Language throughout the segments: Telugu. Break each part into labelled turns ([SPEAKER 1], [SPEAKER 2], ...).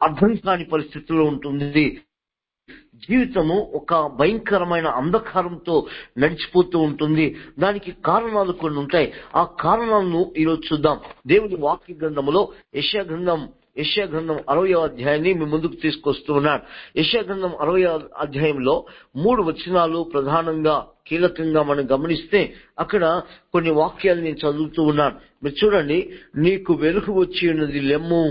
[SPEAKER 1] అర్థం కాని పరిస్థితిలో ఉంటుంది జీవితము ఒక భయంకరమైన అంధకారంతో నడిచిపోతూ ఉంటుంది దానికి కారణాలు కొన్ని ఉంటాయి ఆ కారణాలను ఈరోజు చూద్దాం దేవుని వాక్య గ్రంథములో యశా గ్రంథం యశా గ్రంథం అరవై అధ్యాయాన్ని మీ ముందుకు తీసుకొస్తూ ఉన్నాడు యశా గ్రంథం అరవై అధ్యాయంలో మూడు వచనాలు ప్రధానంగా కీలకంగా మనం గమనిస్తే అక్కడ కొన్ని వాక్యాలు నేను చదువుతూ ఉన్నాను మీరు చూడండి నీకు వెలుగు వచ్చి ఉన్నది లెమ్ము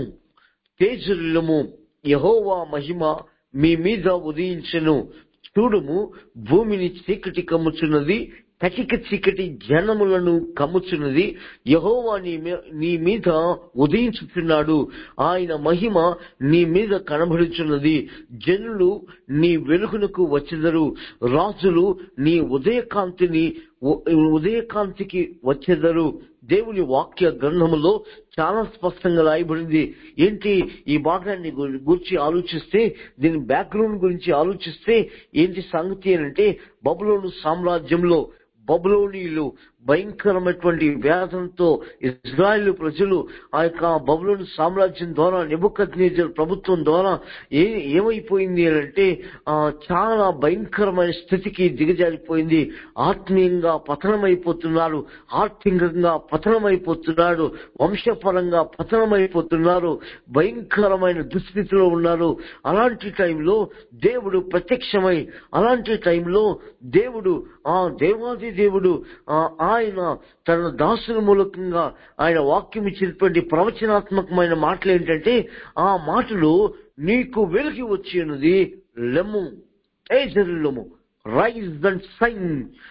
[SPEAKER 1] తేజులము యహోవా మహిమ మీ మీద ఉదయించెను చూడుము భూమిని చీకటి కమ్ముచున్నది కటిక చీకటి జనములను కమ్ముచున్నది యహోవా నీ మీ- నీ మీద ఉదయించుచున్నాడు ఆయన మహిమ నీ మీద కనబడుచున్నది జనులు నీ వెలుగునకు వచ్చెదరు రాజులు నీ ఉదయకాంతిని ఉ- ఉదయకాంతికి వచ్చెదరు దేవుని వాక్య గ్రంథములో చాలా స్పష్టంగా రాయబడింది ఏంటి ఈ భాగాన్ని గు- గురించి ఆలోచిస్తే దీని బ్యాక్గ్రౌండ్ గురించి ఆలోచిస్తే ఏంటి సంగతి అని అంటే బబులోను సామ్రాజ్యంలో బబులోనీయులు భయంకరమైనటువంటి వ్యాధంతో ఇజ్రాయెల్ ప్రజలు ఆ యొక్క బబులోని సామ్రాజ్యం ద్వారా నెబుకద్నేజర్ ప్రభుత్వం ద్వారా ఏ ఏమైపోయింది అని అంటే ఆ, చాలా భయంకరమైన స్థితికి దిగజారిపోయింది ఆత్మీయంగా పతనమైపోతున్నారు ఆర్థికంగా పతనమైపోతున్నాడు వంశపరంగా పతనమైపోతున్నారు భయంకరమైన దుస్థితిలో ఉన్నారు అలాంటి టైంలో దేవుడు ప్రత్యక్షమై అలాంటి టైంలో దేవుడు ఆ దేవాది దేవుడు ఆ, ఆయన తన దాసుల మూలకంగా ఆయన వాక్యం ఇచ్చినటువంటి ప్రవచనాత్మకమైన మాటలు ఏంటంటే ఆ మాటలు నీకు వెలిగి వచ్చి ఉన్నది లెమ్ము ఏజరులము rise and shine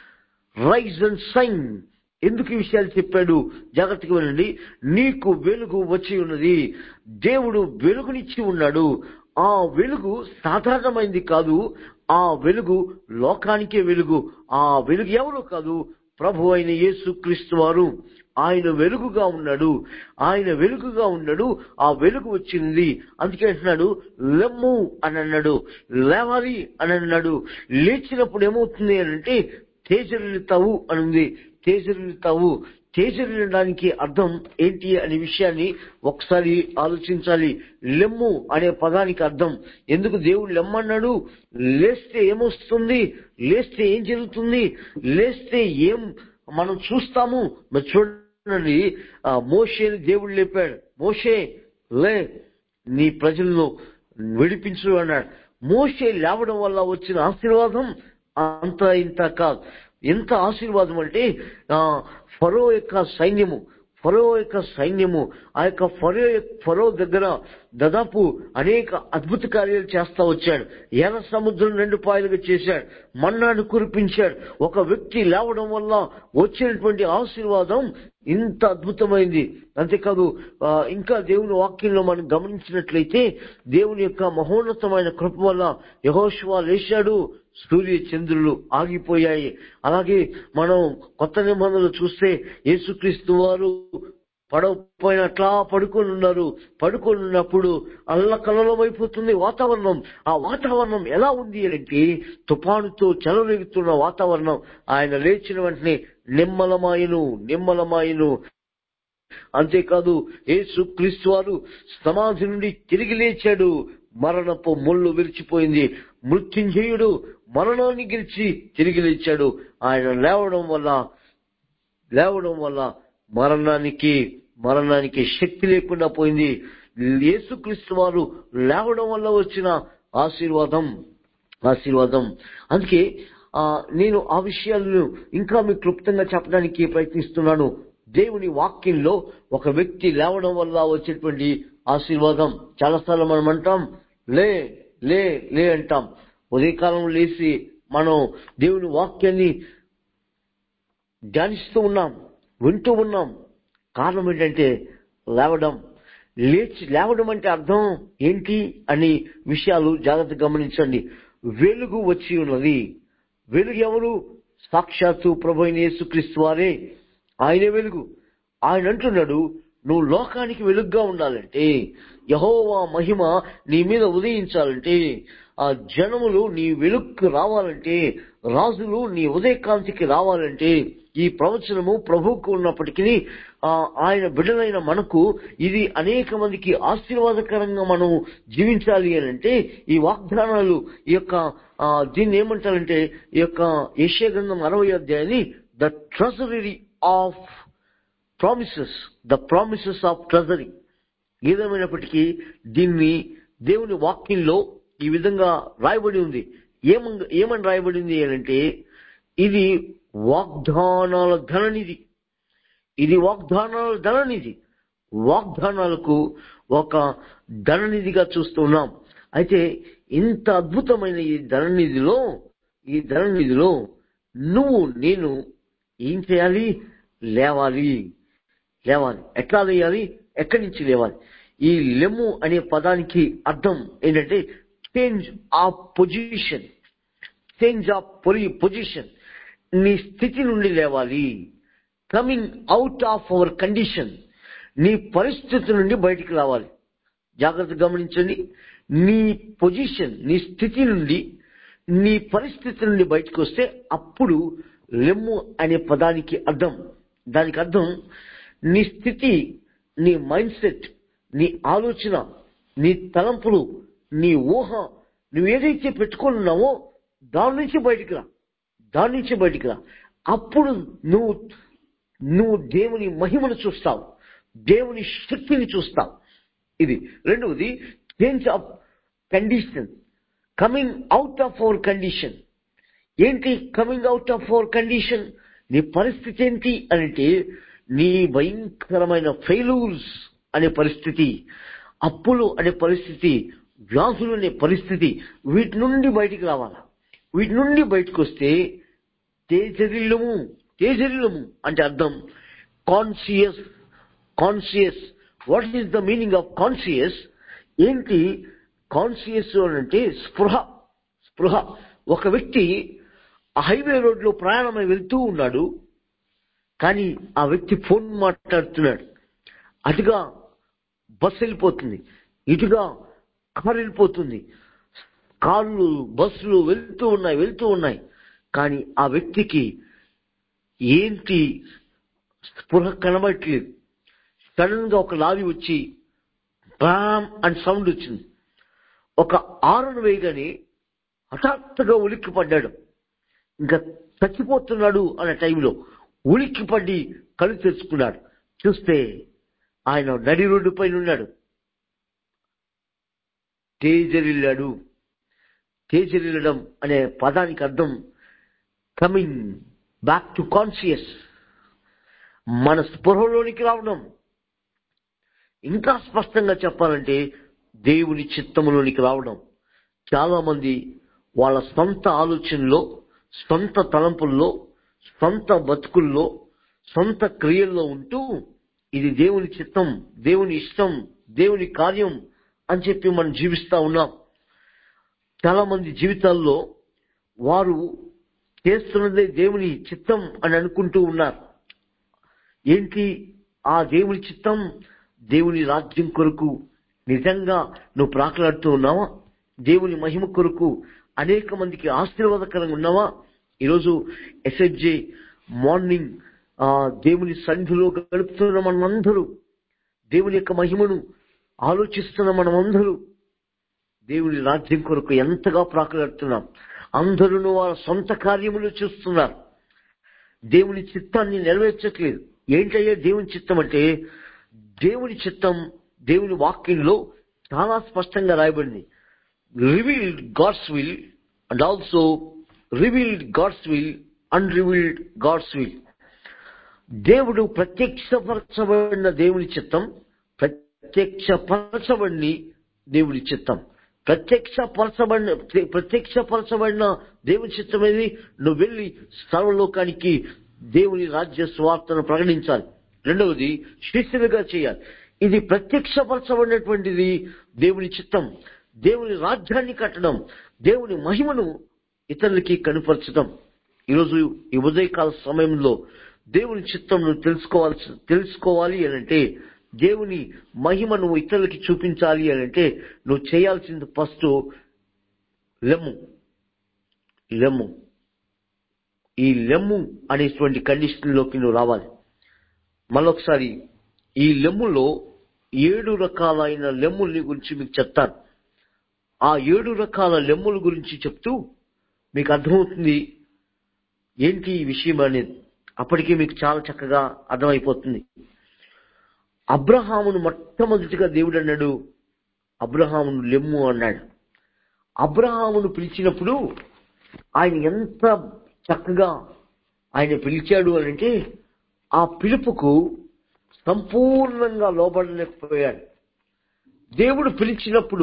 [SPEAKER 1] rise and shine ఎందుకు ఈ విషయాలు చెప్పాడు జాగ్రత్తగా వినండి నీకు వెలుగు వచ్చి ఉన్నది దేవుడు వెలుగునిచ్చి ఉన్నాడు ఆ వెలుగు సాధారణమైంది కాదు ఆ వెలుగు లోకానికే వెలుగు ఆ వెలుగు ఎవరు కాదు ప్రభు అయిన యేసు క్రీస్తు వారు ఆయన వెలుగుగా ఉన్నాడు ఆయన వెలుగుగా ఉన్నాడు ఆ వెలుగు వచ్చింది అందుకే అంటున్నాడు లెమ్ము అని అన్నాడు లేవాలి అని అన్నాడు లేచినప్పుడు ఏమవుతుంది అని అంటే తేజరిల్లుతావు అని ఉంది తేజరిల్లుతావు తేజరిల్లడానికి అర్థం ఏంటి అనే విషయాన్ని ఒకసారి ఆలోచించాలి లెమ్ము అనే పదానికి అర్థం ఎందుకు దేవుడు లెమ్మన్నాడు లేస్తే ఏమొస్తుంది లేస్తే ఏం జరుగుతుంది లేస్తే ఏం మనం చూస్తాము మరి చూడండి ఆ మోషేని దేవుడు లేపాడు మోషే లే నీ ప్రజలను విడిపించు అన్నాడు మోషే లేవడం వల్ల వచ్చిన ఆశీర్వాదం అంత ఇంత కాదు ఎంత ఆశీర్వాదం అంటే ఆ ఫరో యొక్క సైన్యము ఫరో యొక్క సైన్యము ఆ యొక్క ఫరో ఫరో దగ్గర దాదాపు అనేక అద్భుత కార్యాలు చేస్తా వచ్చాడు ఎర్ర సముద్రం రెండు పాయలుగా చేశాడు మన్నాను కురిపించాడు ఒక వ్యక్తి లేవడం వల్ల వచ్చినటువంటి ఆశీర్వాదం ఇంత అద్భుతమైంది అంతేకాదు ఆ, ఇంకా దేవుని వాక్యంలో మనం గమనించినట్లయితే దేవుని యొక్క మహోన్నతమైన కృప వల్ల యహోశివా లేచాడు సూర్య చంద్రులు ఆగిపోయాయి అలాగే మనం కొత్త నిబంధనలు చూస్తే యేసుక్రీస్తు వారు పడవ పైన అట్లా పడుకొని ఉన్నారు పడుకొని ఉన్నప్పుడు అల్లకల్లోలమైపోతుంది వాతావరణం ఆ వాతావరణం ఎలా ఉంది అంటే తుఫానుతో చెలరేగుతున్న వాతావరణం ఆయన లేచిన వెంటనే నిమ్మలమాయను నిమ్మలమాయను అంతేకాదు యేసు క్రీస్తు వారు సమాధి నుండి తిరిగి లేచాడు మరణపు ముళ్ళు విరిచిపోయింది మృత్యుంజయుడు మరణాన్ని గెలిచి తిరిగి లేచాడు ఆయన లేవడం వల్ల లేవడం వల్ల మరణానికి మరణానికి శక్తి లేకుండా పోయింది యేసుక్రీస్తు వారు లేవడం వల్ల వచ్చిన ఆశీర్వాదం ఆశీర్వాదం అందుకే ఆ, నేను ఆ విషయాలను ఇంకా మీకు క్లుప్తంగా చెప్పడానికి ప్రయత్నిస్తున్నాను దేవుని వాక్యంలో ఒక వ్యక్తి లేవడం వల్ల వచ్చేటువంటి ఆశీర్వాదం చాలాసార్లు మనం అంటాం లే లే లే అంటాం ఉదయకాలం లేచి మనం దేవుని వాక్యాన్ని ధ్యానిస్తూ ఉన్నాం వింటూ ఉన్నాం కారణం ఏంటంటే లేవడం లేచి లేవడం అంటే అర్థం ఏంటి అని విషయాలు జాగ్రత్త గమనించండి వెలుగు వచ్చి ఉన్నది వెలుగు ఎవరు సాక్షాత్తు ప్రభు అయిన యేసుక్రీస్తు వారే ఆయన వెలుగు ఆయన అంటున్నాడు నువ్వు లోకానికి వెలుగుగా ఉండాలంటే యహోవా మహిమ నీ మీద ఉదయించాలంటే ఆ జనములు నీ వెలుగుకు రావాలంటే రాజులు నీ ఉదయకాంతికి రావాలంటే ఈ ప్రవచనము ప్రభువుకు ఉన్నప్పటికీ ఆ, ఆయన బిడ్డలైన మనకు ఇది అనేక మందికి ఆశీర్వాదకరంగా మనం జీవించాలి అని అంటే ఈ వాగ్దానాలు ఈ యొక్క ఆ, దీన్ని ఏమంటారంటే ఈ యొక్క ఏషియా గ్రంథం అరవై అధ్యాయాన్ని the treasury of promises the promises of treasury ఏదేమైనప్పటికీ దీన్ని దేవుని వాక్యంలో ఈ విధంగా రాయబడి ఉంది ఏమం ఏమని రాయబడింది అంటే ఇది వాగ్దానాల ధననిధి ఇది వాగ్దానాల ధననిధి వాగ్దానాలకు ఒక ధననిధిగా చూస్తున్నాం అయితే ఇంత అద్భుతమైన ఈ ధననిధిలో ఈ ధననిధిలో నువ్వు నేను ఏం చేయాలి లేవాలి లేవాలి ఎట్లా లేయాలి ఎక్కడి నుంచి లేవాలి ఈ లెమ్ము అనే పదానికి అర్థం ఏంటంటే change of position change of position నీ స్థితి నుండి లేవాలి coming out of our condition నీ పరిస్థితి నుండి బయటికి రావాలి జాగ్రత్త గమనించండి నీ పొజిషన్ నీ స్థితి నుండి నీ పరిస్థితి నుండి బయటకు వస్తే అప్పుడు లెమ్ము అనే పదానికి అర్థం దానికి అర్థం నీ స్థితి నీ మైండ్ సెట్ నీ ఆలోచన నీ తలంపులు నీ ఊహ నువ్వు ఏదైతే పెట్టుకొని ఉన్నావో దాని నుంచి బయటికి రా దాని నుంచి బయటికి రా అప్పుడు నువ్వు నువ్వు దేవుని మహిమను చూస్తావు దేవుని శక్తిని చూస్తావు ఇది రెండవది change of condition coming out of our condition ఏంటి coming out of our condition నీ పరిస్థితి ఏంటి అంటే నీ భయంకరమైన ఫెయిలూర్స్ అనే పరిస్థితి అప్పులు అనే పరిస్థితి వ్యాధులు అనే పరిస్థితి వీటి నుండి బయటికి రావాలా వీటి నుండి బయటకు వస్తే తేజరిల్లము తేజరిల్లము అంటే అర్థం conscious conscious what is the meaning of conscious ఏంటి కాన్షియస్ అంటే స్పృహ స్పృహ ఒక వ్యక్తి ఆ హైవే రోడ్లో ప్రయాణమై వెళ్తూ ఉన్నాడు కానీ ఆ వ్యక్తి ఫోన్ మాట్లాడుతున్నాడు అటుగా బస్సు వెళ్ళిపోతుంది ఇటుగా కారు వెళ్ళిపోతుంది కార్లు బస్సులు వెళ్తూ ఉన్నాయి వెళ్తూ ఉన్నాయి కానీ ఆ వ్యక్తికి ఏంటి స్పృహ కనబడట్లేదు సడన్ గా ఒక లారీ వచ్చి బామ్ అని సౌండ్ వచ్చింది ఒక ఆరును వేయగానే హఠాత్తుగా ఉలిక్కి పడ్డాడు ఇంకా చచ్చిపోతున్నాడు అనే టైంలో ఉలిక్కి పడి కళ్ళు తెరుచుకున్నాడు చూస్తే ఆయన నడి రోడ్డు పైన ఉన్నాడు తేజరిల్లాడు తేజరిల్లడం అనే పదానికి అర్థం కమింగ్ బ్యాక్ టు కాన్షియస్ మన స్పృహలోనికి రావడం ఇంకా స్పష్టంగా చెప్పాలంటే దేవుని చిత్తములోనికి రావడం చాలా మంది వాళ్ళ సొంత ఆలోచనలో సొంత తలంపుల్లో సొంత బతుకుల్లో సొంత క్రియల్లో ఉంటూ ఇది దేవుని చిత్తం దేవుని ఇష్టం దేవుని కార్యం అని చెప్పి మనం జీవిస్తా ఉన్నాం చాలా మంది జీవితాల్లో వారు చేస్తున్నదే దేవుని చిత్తం అని అనుకుంటూ ఉన్నారు ఏంటి ఆ దేవుని చిత్తం దేవుని రాజ్యం కొరకు నిజంగా నువ్వు ప్రాకలాడుతూ ఉన్నావా దేవుని మహిమ కొరకు అనేక మందికి ఆశీర్వాదకరంగా ఉన్నావా ఈరోజు ఎస్హెచ్జే మార్నింగ్ ఆ దేవుని సన్నిధిలో గడుపుతున్న మనమందరూ దేవుని యొక్క మహిమను ఆలోచిస్తున్న మనమందరూ దేవుని రాజ్యం కొరకు ఎంతగా ప్రాకలాడుతున్నాం అందరూ వారి సొంత కార్యములు చూస్తున్నారు దేవుని చిత్తాన్ని నెరవేర్చట్లేదు ఏంటయ్యా దేవుని చిత్తం అంటే దేవుని చిత్తం దేవుని వాక్యంలో చాలా స్పష్టంగా రాయబడింది revealed God's will and also revealed God's will unrevealed God's will దేవుడు ప్రత్యక్షపరచబడిన దేవుని చిత్తం ప్రత్యక్షపరచబడి దేవుని చిత్తం ప్రత్యక్షపరచబడిన ప్రత్యక్షపరచబడిన దేవుని చిత్తం ఏది నువ్వు వెళ్ళి సర్వలోకానికి దేవుని రాజ్య స్వార్థను ప్రకటించాలి రెండవది శిష్యులుగా చేయాలి ఇది ప్రత్యక్షపరచబడినటువంటిది దేవుని చిత్తం దేవుని రాజ్యాన్ని కట్టడం దేవుని మహిమను ఇతరులకి కనుపరచడం ఈరోజు ఈ ఉదయకాల సమయంలో దేవుని చిత్తం నువ్వు తెలుసుకోవాల్సి తెలుసుకోవాలి అని అంటే దేవుని మహిమ నువ్వు ఇతరులకి చూపించాలి అని అంటే నువ్వు చేయాల్సింది ఫస్ట్ లెమ్ము లెమ్ము ఈ లెమ్ము అనేటువంటి కండిషన్ లోకి నువ్వు రావాలి మళ్ళొకసారి ఈ లెమ్ములో ఏడు రకాలైన లెమ్ముల్ని గురించి మీకు చెప్తాను ఆ ఏడు రకాల లెమ్ముల గురించి చెప్తూ మీకు అర్థమవుతుంది ఏంటి ఈ విషయం అనేది అప్పటికే మీకు చాలా చక్కగా అర్థమైపోతుంది అబ్రహామును మొట్టమొదటిగా దేవుడు అన్నాడు అబ్రహామును లెమ్ము అన్నాడు అబ్రహామును పిలిచినప్పుడు ఆయన ఎంత చక్కగా ఆయన పిలిచాడు అని అంటే ఆ పిలుపుకు సంపూర్ణంగా లోబడలేకపోయాడు దేవుడు పిలిచినప్పుడు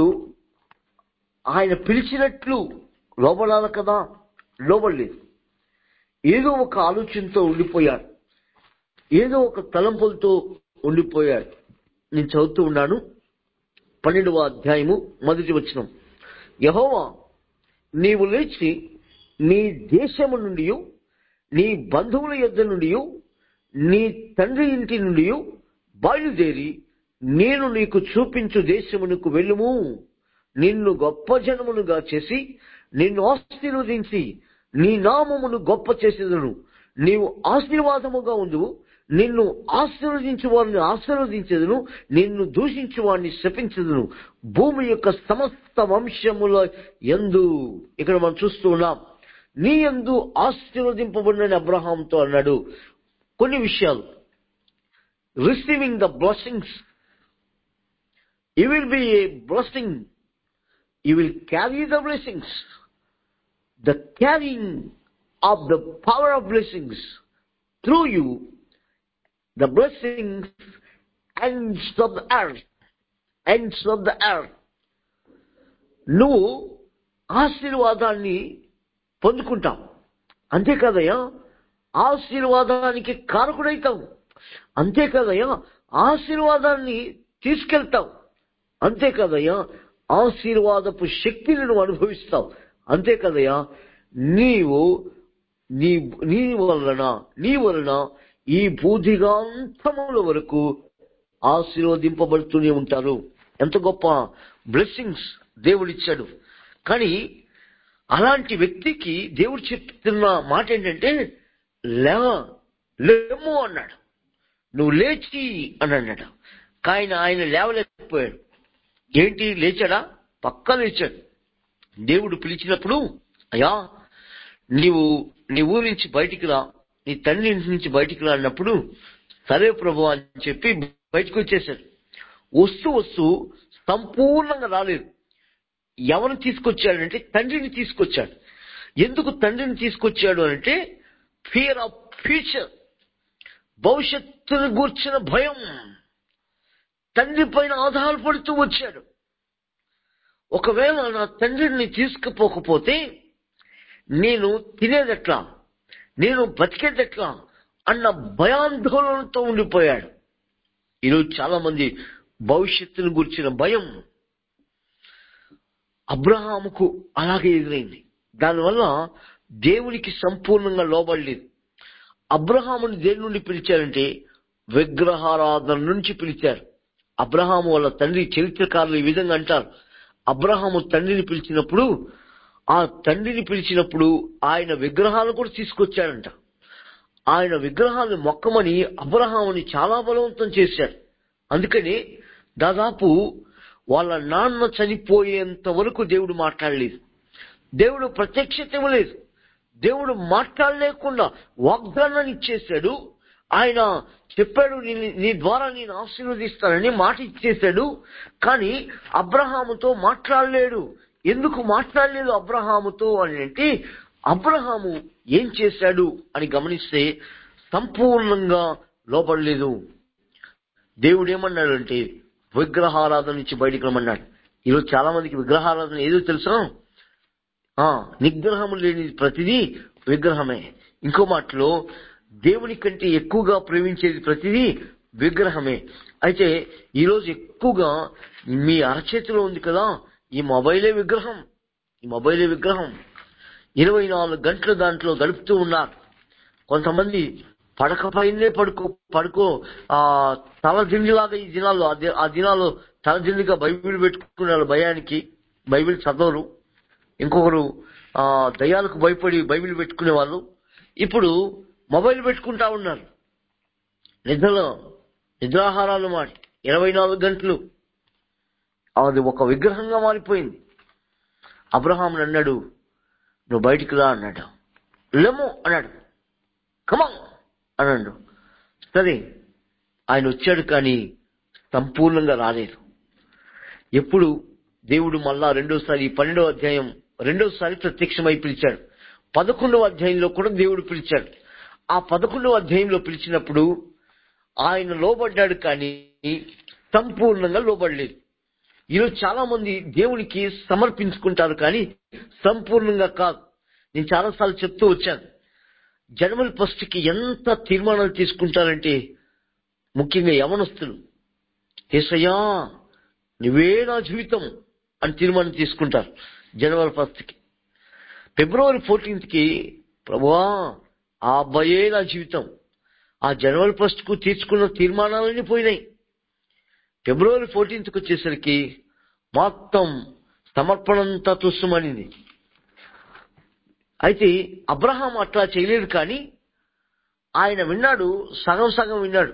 [SPEAKER 1] ఆయన పిలిచినట్లు లోబడాలి కదా లోబడలేదు ఏదో ఒక ఆలోచనతో ఉండిపోయాడు ఏదో ఒక తలంపులతో ఉండిపోయాడు నేను చదువుతూ ఉన్నాను పన్నెండవ అధ్యాయము మొదటి వచనం యహోవా నీవు లేచి నీ దేశము నుండి నీ బంధువుల యొద్ద నుండి నీ తండ్రి ఇంటి నుండి బయలుదేరి నేను నీకు చూపించు దేశమునకు వెళ్ళుము నిన్ను గొప్ప జనమునుగా చేసి నిన్ను ఆశీర్వదించి నీ నామమును గొప్ప చేసేదను నీవు ఆశీర్వాదముగా ఉండు నిన్ను ఆశీర్వదించు వారిని ఆశీర్వదించదును నిన్ను దూషించు వారిని శపించదును భూమి యొక్క సమస్త వంశముల ఎందు ఇక్కడ మనం చూస్తూ ఉన్నాం నీ ఎందు ఆశీర్వదింపబడిన అబ్రహాంతో అన్నాడు కొన్ని విషయాలు receiving the blessings you will be a blessing you will carry the blessings the carrying of the power of blessings through you the blessings ends of the earth ends of the earth నువ్వు ఆశీర్వాదాన్ని పొందుకుంటావు అంతే కదయ్యా ఆశీర్వాదానికి కారకుడైతావు అంతే కదయ్యా ఆశీర్వాదాన్ని తీసుకెళ్తావు అంతే కదయ్యా ఆశీర్వాదపు శక్తిని నువ్వు అనుభవిస్తావు అంతే కదయ్యా నీవు నీ నీ వలన నీ వలన ఈ భూదిగాంతముల వరకు ఆశీర్వదింపబడుతూనే ఉంటారు ఎంత గొప్ప బ్లెస్సింగ్స్ దేవుడిచ్చాడు కానీ అలాంటి వ్యక్తికి దేవుడు చెప్తున్న మాట ఏంటంటే లే లేము అన్నాడు నువ్వు లేచి అని అన్నాడు కానీ ఆయన లేవలేకపోయాడు ఏంటి లేచాడా పక్కా లేచాడు దేవుడు పిలిచినప్పుడు అయ్యా నీవు నీ ఊరి నుంచి బయటికి రా నీ తండ్రి ఇంటి నుంచి బయటికి రా అన్నప్పుడు సరే ప్రభు అని చెప్పి బయటకు వచ్చేసాడు వస్తూ వస్తూ సంపూర్ణంగా రాలేదు ఎవరిని తీసుకొచ్చాడంటే తండ్రిని తీసుకొచ్చాడు ఎందుకు తండ్రిని తీసుకొచ్చాడు అంటే ఫియర్ ఆఫ్ ఫ్యూచర్ భవిష్యత్తును గూర్చిన భయం తండ్రి పైన ఆధారపడుతూ వచ్చాడు ఒకవేళ నా తండ్రిని తీసుకుపోకపోతే నేను తినేదెట్లా నేను బతికేదెట్లా అన్న భయాందోళనతో ఉండిపోయాడు ఈరోజు చాలా మంది భవిష్యత్తును గురించిన భయం అబ్రహాముకు అలాగే ఎదురైంది దానివల్ల దేవునికి సంపూర్ణంగా లోబడలేదు అబ్రహాముని దేని నుండి పిలిచారంటే విగ్రహారాధన నుంచి పిలిచారు అబ్రహాము వాళ్ళ తండ్రి చరిత్రకారులు ఈ విధంగా అంటారు అబ్రహాము తండ్రిని పిలిచినప్పుడు ఆ తండ్రిని పిలిచినప్పుడు ఆయన విగ్రహాలు కూడా తీసుకొచ్చాడంట ఆయన విగ్రహాలు మొక్కమని అబ్రహాముని చాలా బలవంతం చేశాడు అందుకని దాదాపు వాళ్ళ నాన్న చనిపోయేంత వరకు దేవుడు మాట్లాడలేదు దేవుడు ప్రత్యక్షత ఇవ్వలేదు దేవుడు మాట్లాడలేకుండా వాగ్దానాన్ని ఇచ్చేశాడు ఆయన చెప్పాడు నీ- నీ ద్వారా నేను ఆశీర్వదిస్తానని మాట ఇచ్చేశాడు కానీ అబ్రహాముతో మాట్లాడలేడు ఎందుకు మాట్లాడలేదు అబ్రహాముతో అని అంటే అబ్రహాము ఏం చేశాడు అని గమనిస్తే సంపూర్ణంగా లోపడలేదు దేవుడు ఏమన్నాడంటే విగ్రహారాధన నుంచి బయటికి రమ్మన్నాడు ఈరోజు చాలా మందికి విగ్రహారాధన ఏదో తెలుసా ఆ నిగ్రహం లేని ప్రతిదీ విగ్రహమే ఇంకో మాటలో దేవుని కంటే ఎక్కువగా ప్రేమించేది ప్రతిదీ విగ్రహమే అయితే ఈరోజు ఎక్కువగా మీ అరచేతిలో ఉంది కదా ఈ మొబైలే విగ్రహం ఈ మొబైలే విగ్రహం ఇరవై నాలుగు గంటలు దాంట్లో గడుపుతూ ఉన్నారు కొంతమంది పడక పైనే పడుకో పడుకో ఆ తల దిండిలాగా ఈ దినాల్లో ఆ ది- ఆ దినాల్లో తల దిండిగా బైబిల్ పెట్టుకున్నారు భయానికి బైబిల్ చదవరు ఇంకొకరు ఆ దయ్యాలకు భయపడి బైబిల్ పెట్టుకునే వాళ్ళు ఇప్పుడు మొబైల్ పెట్టుకుంటా ఉన్నారు నిద్రలో నిద్రాహారాలు మాడి ఇరవై నాలుగు గంటలు అది ఒక విగ్రహంగా మారిపోయింది అబ్రహాం అన్నాడు నువ్వు బయటికి రా అన్నాడు లేము అన్నాడు కమా అన్నాడు సరే ఆయన వచ్చాడు కానీ సంపూర్ణంగా రాలేదు ఎప్పుడు దేవుడు మళ్ళా రెండోసారి ఈ పన్నెండవ అధ్యాయం రెండోసారి ప్రత్యక్షమై పిలిచాడు పదకొండవ అధ్యాయంలో కూడా దేవుడు పిలిచాడు ఆ పదకొండవ అధ్యాయంలో పిలిచినప్పుడు ఆయన లోబడ్డాడు కానీ సంపూర్ణంగా లోబడలేదు ఈరోజు చాలా మంది దేవునికి సమర్పించుకుంటారు కానీ సంపూర్ణంగా కాదు నేను చాలాసార్లు చెప్తూ వచ్చాను జనవరి ఫస్ట్ కి ఎంత తీర్మానాలు తీసుకుంటారంటే ముఖ్యంగా యవనస్తులు ఏసయ్యా నువ్వే నా జీవితం అని తీర్మానం తీసుకుంటారు జనవరి ఫస్ట్ కి ఫిబ్రవరి ఫోర్టీన్త్ కి ప్రభువా ఆ అబ్బాయే నా జీవితం ఆ జనవరి ఫస్ట్ కు తీర్చుకున్న తీర్మానాలన్నీ పోయినాయి ఫిబ్రవరి ఫోర్టీన్త్ కి వచ్చేసరికి మొత్తం సమర్పణంతా తుస్సుమనింది అయితే అబ్రహాం అట్లా చేయలేడు కానీ ఆయన విన్నాడు సగం సగం విన్నాడు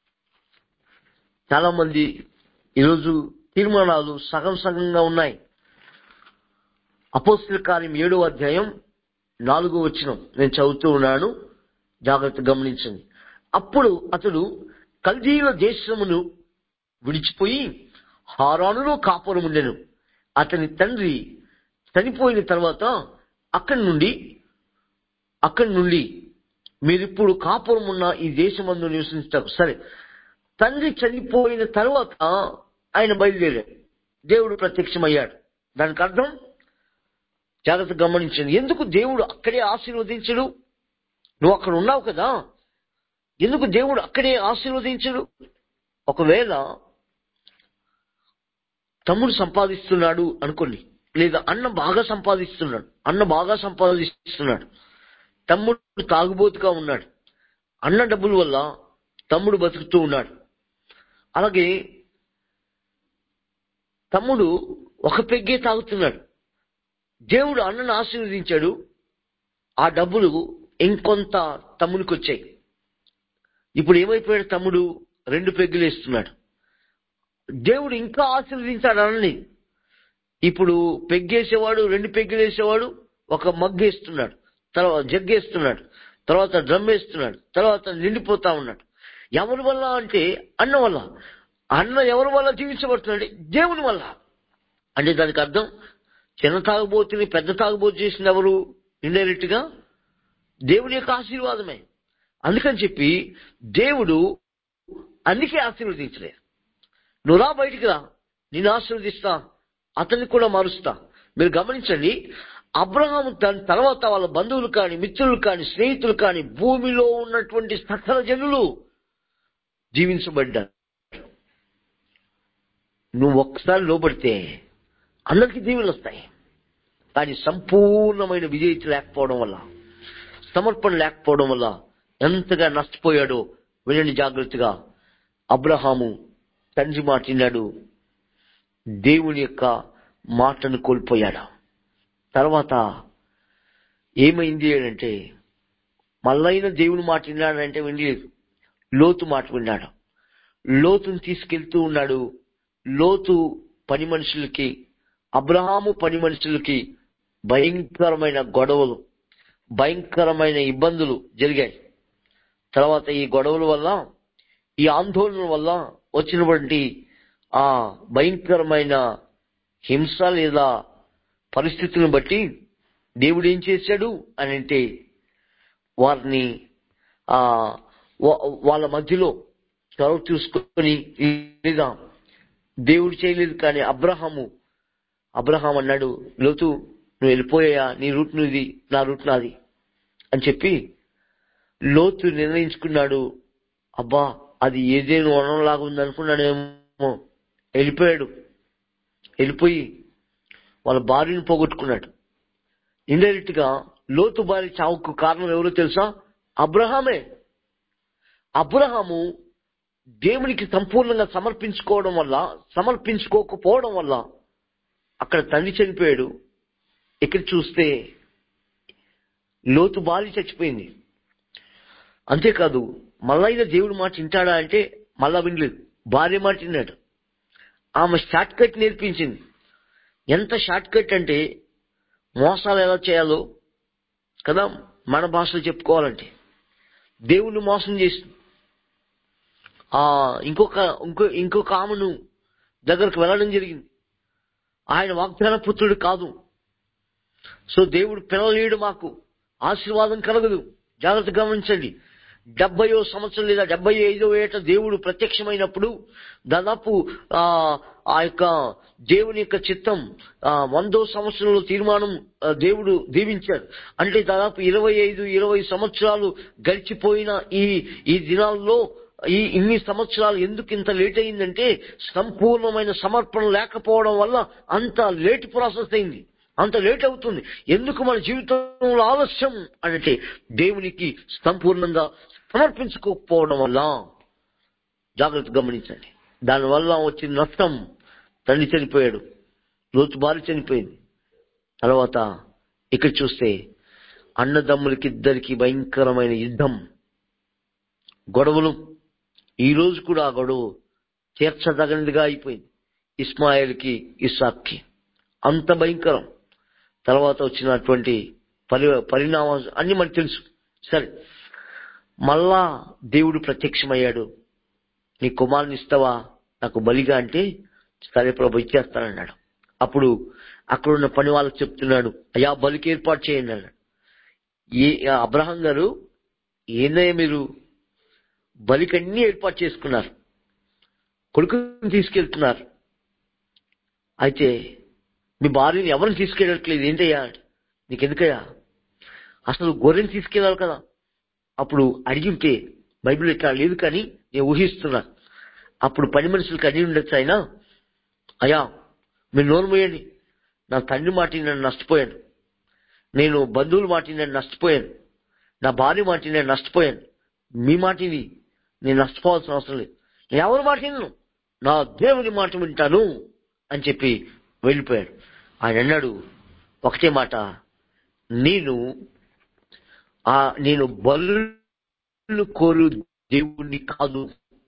[SPEAKER 1] చాలా మంది ఈరోజు తీర్మానాలు సగం సగంగా ఉన్నాయి అపోస్తుల కార్యం ఏడో అధ్యాయం నాలుగో వచనం నేను చదువుతూ ఉన్నాను జాగ్రత్త గమనించండి అప్పుడు అతడు కల్దీల దేశమును విడిచిపోయి హారానులో కాపురం ఉండెను అతని తండ్రి చనిపోయిన తర్వాత అక్కడి నుండి అక్కడి నుండి మీరిప్పుడు కాపురం ఉన్న ఈ దేశమందు నివసించారు సరే తండ్రి చనిపోయిన తర్వాత ఆయన బయలుదేరాడు దేవుడు ప్రత్యక్షమయ్యాడు దానికి అర్థం జాగ్రత్త గమనించండి ఎందుకు దేవుడు అక్కడే ఆశీర్వదించడు నువ్వు అక్కడ ఉన్నావు కదా ఎందుకు దేవుడు అక్కడే ఆశీర్వదించడు ఒకవేళ తమ్ముడు సంపాదిస్తున్నాడు అనుకోండి లేదా అన్న బాగా సంపాదిస్తున్నాడు అన్న బాగా సంపాదిస్తున్నాడు తమ్ముడు తాగుబోతుగా ఉన్నాడు అన్న డబ్బుల వల్ల తమ్ముడు బతుకుతూ ఉన్నాడు అలాగే తమ్ముడు ఒక పెగ్గే తాగుతున్నాడు దేవుడు అన్నను ఆశీర్వదించాడు ఆ డబ్బులు ఇంకొంత తమ్మునికి వచ్చాయి ఇప్పుడు ఏమైపోయాడు తమ్ముడు రెండు పెగ్గులు వేస్తున్నాడు దేవుడు ఇంకా ఆశీర్వదించాడు అన్నని ఇప్పుడు పెగ్గేసేవాడు రెండు పెగ్గులు వేసేవాడు ఒక మగ్గేస్తున్నాడు తర్వాత జగ్గేస్తున్నాడు తర్వాత డ్రమ్ వేస్తున్నాడు తర్వాత నిండిపోతా ఉన్నాడు ఎవరి వల్ల అంటే అన్న వల్ల అన్న ఎవరి వల్ల జీవించబడుతున్నాడు దేవుని వల్ల అంటే దానికి అర్థం చిన్న తాగుబోతుని పెద్ద తాగుబోతు చేసింది ఎవరు ఇండైరెక్ట్ గా దేవుని యొక్క ఆశీర్వాదమే అందుకని చెప్పి దేవుడు అందుకే ఆశీర్వదించలేదు నువ్వు రా బయటికి రా నేను ఆశీర్వదిస్తా అతన్ని కూడా మారుస్తా మీరు గమనించండి అబ్రహాం దాని తర్వాత వాళ్ళ బంధువులు కానీ మిత్రులు కానీ స్నేహితులు కానీ భూమిలో ఉన్నటువంటి సకల జనులు జీవించబడ్డారు నువ్వు ఒక్కసారి లోపడితే అందరికీ దీవులు వస్తాయి కానీ సంపూర్ణమైన విజేత లేకపోవడం వల్ల సమర్పణ లేకపోవడం వల్ల ఎంతగా నష్టపోయాడో వినండి జాగ్రత్తగా అబ్రహాము తండ్రి మాట విన్నాడు దేవుని యొక్క మాటను కోల్పోయాడు తర్వాత ఏమైంది అంటే మళ్ళైన దేవుని మాట విన్నాడంటే వినలేదు లోతు మాట విన్నాడు లోతుని తీసుకెళ్తూ ఉన్నాడు లోతు పని మనుషులకి అబ్రహాము పని మనుషులకి భయంకరమైన గొడవలు భయంకరమైన ఇబ్బందులు జరిగాయి తర్వాత ఈ గొడవల వల్ల ఈ ఆందోళన వల్ల వచ్చినటువంటి ఆ భయంకరమైన హింస లేదా పరిస్థితులను బట్టి దేవుడు ఏం చేశాడు అని అంటే వారిని ఆ వా- వాళ్ళ మధ్యలో చొరవ చూసుకొని లేదా దేవుడు చేయలేదు కానీ అబ్రహాము అబ్రహాం అన్నాడు లోతు నువ్వు వెళ్ళిపోయా నీ రూట్ నువ్వు నా రూట్ నాది అని చెప్పి లోతు నిర్ణయించుకున్నాడు అబ్బా అది ఏదేను వనంలాగా ఉంది అనుకున్నాడేమో వెళ్ళిపోయాడు వెళ్ళిపోయి వాళ్ళ భార్యను పోగొట్టుకున్నాడు ఇండైరెక్ట్ గా లోతు భార్య చావుకు కారణం ఎవరో తెలుసా అబ్రహామే అబ్రహాము దేవునికి సంపూర్ణంగా సమర్పించుకోవడం వల్ల సమర్పించుకోకపోవడం వల్ల అక్కడ తండ్రి చనిపోయాడు ఇక్కడ చూస్తే లోతు భార్య చచ్చిపోయింది అంతేకాదు మళ్ళా అయినా దేవుడు మాట వింటాడా అంటే మళ్ళా వినలేదు భార్య మాట విన్నాడు ఆమె షార్ట్ కట్ నేర్పించింది ఎంత షార్ట్ కట్ అంటే మోసాలు ఎలా చేయాలో కదా మన భాషలో చెప్పుకోవాలంటే దేవుణ్ణి మోసం చేసింది ఆ ఇంకొక ఇంకో ఇంకొక ఆమెను దగ్గరకు వెళ్ళడం జరిగింది ఆయన వాగ్దాన పుత్రుడు కాదు సో దేవుడు పిల్లలేడు మాకు ఆశీర్వాదం కలగదు జాగ్రత్త గమనించండి డెబ్బయో సంవత్సరం లేదా డెబ్బై ఐదో ఏట దేవుడు ప్రత్యక్షమైనప్పుడు దాదాపు ఆ ఆ యొక్క దేవుని యొక్క చిత్తం ఆ వందో సంవత్సరంలో తీర్మానం ఆ, దేవుడు దీవించాడు అంటే దాదాపు ఇరవై ఐదు ఇరవై సంవత్సరాలు గడిచిపోయిన ఈ ఈ దినాల్లో ఈ ఇన్ని సంవత్సరాలు ఎందుకు ఇంత లేట్ అయిందంటే సంపూర్ణమైన సమర్పణ లేకపోవడం వల్ల అంత లేట్ ప్రాసెస్ అయింది అంత లేట్ అవుతుంది ఎందుకు మన జీవితంలో ఆలస్యం అంటే దేవునికి సంపూర్ణంగా సమర్పించుకోకపోవడం వల్ల జాగ్రత్త గమనించండి దానివల్ల వచ్చిన నష్టం తండ్రి చనిపోయాడు లోతు భార్య చనిపోయింది తర్వాత ఇక్కడ చూస్తే అన్నదమ్ములకి ఇద్దరికి భయంకరమైన యుద్ధం గొడవలు ఈ రోజు కూడా ఆ గొడవ తీర్చదగినదిగా అయిపోయింది ఇస్మాయిల్కి ఇస్సాక్కి అంత భయంకరం తర్వాత వచ్చినటువంటి పరి పరిణామం అన్ని మనకు తెలుసు సరే మళ్ళా దేవుడు ప్రత్యక్షమయ్యాడు నీ కుమారుని ఇస్తావా నాకు బలిగా అంటే సరే ప్రభు ఇచ్చేస్తానన్నాడు అప్పుడు అక్కడున్న పని వాళ్ళకి చెప్తున్నాడు అయ్యా బలికి ఏర్పాటు చేయండి అన్నాడు ఏ అబ్రహం గారు ఏందయ్య మీరు బలికి అన్ని ఏర్పాటు చేసుకున్నారు కొడుకుని తీసుకెళ్తున్నారు అయితే మీ భార్యని ఎవరిని తీసుకెళ్ళట్లేదు ఏంటయ్యా నీకెందుకయ్యా అసలు గొర్రెని తీసుకెళ్ళాలి కదా అప్పుడు అడిగి ఉంటే బైబిల్ ఇట్లా లేదు కానీ నేను ఊహిస్తున్నా అప్పుడు పని మనుషులకు అడిగి ఉండొచ్చు ఆయన అయ్యా మీరు నోరు మూయండి నా తండ్రి మాట నేను నష్టపోయాను నేను బంధువుల మాట నేను నష్టపోయాను నా భార్య మాట నేను నష్టపోయాను మీ మాటిని నేను నష్టపోవాల్సిన అవసరం లేదు నేను ఎవరి మాట విన్ను నా దేవుని మాట వింటాను అని చెప్పి వెళ్ళిపోయాడు ఆయన అన్నాడు ఒకటే మాట నేను ఆ నేను బలు కోరు దేవుణ్ణి కాదు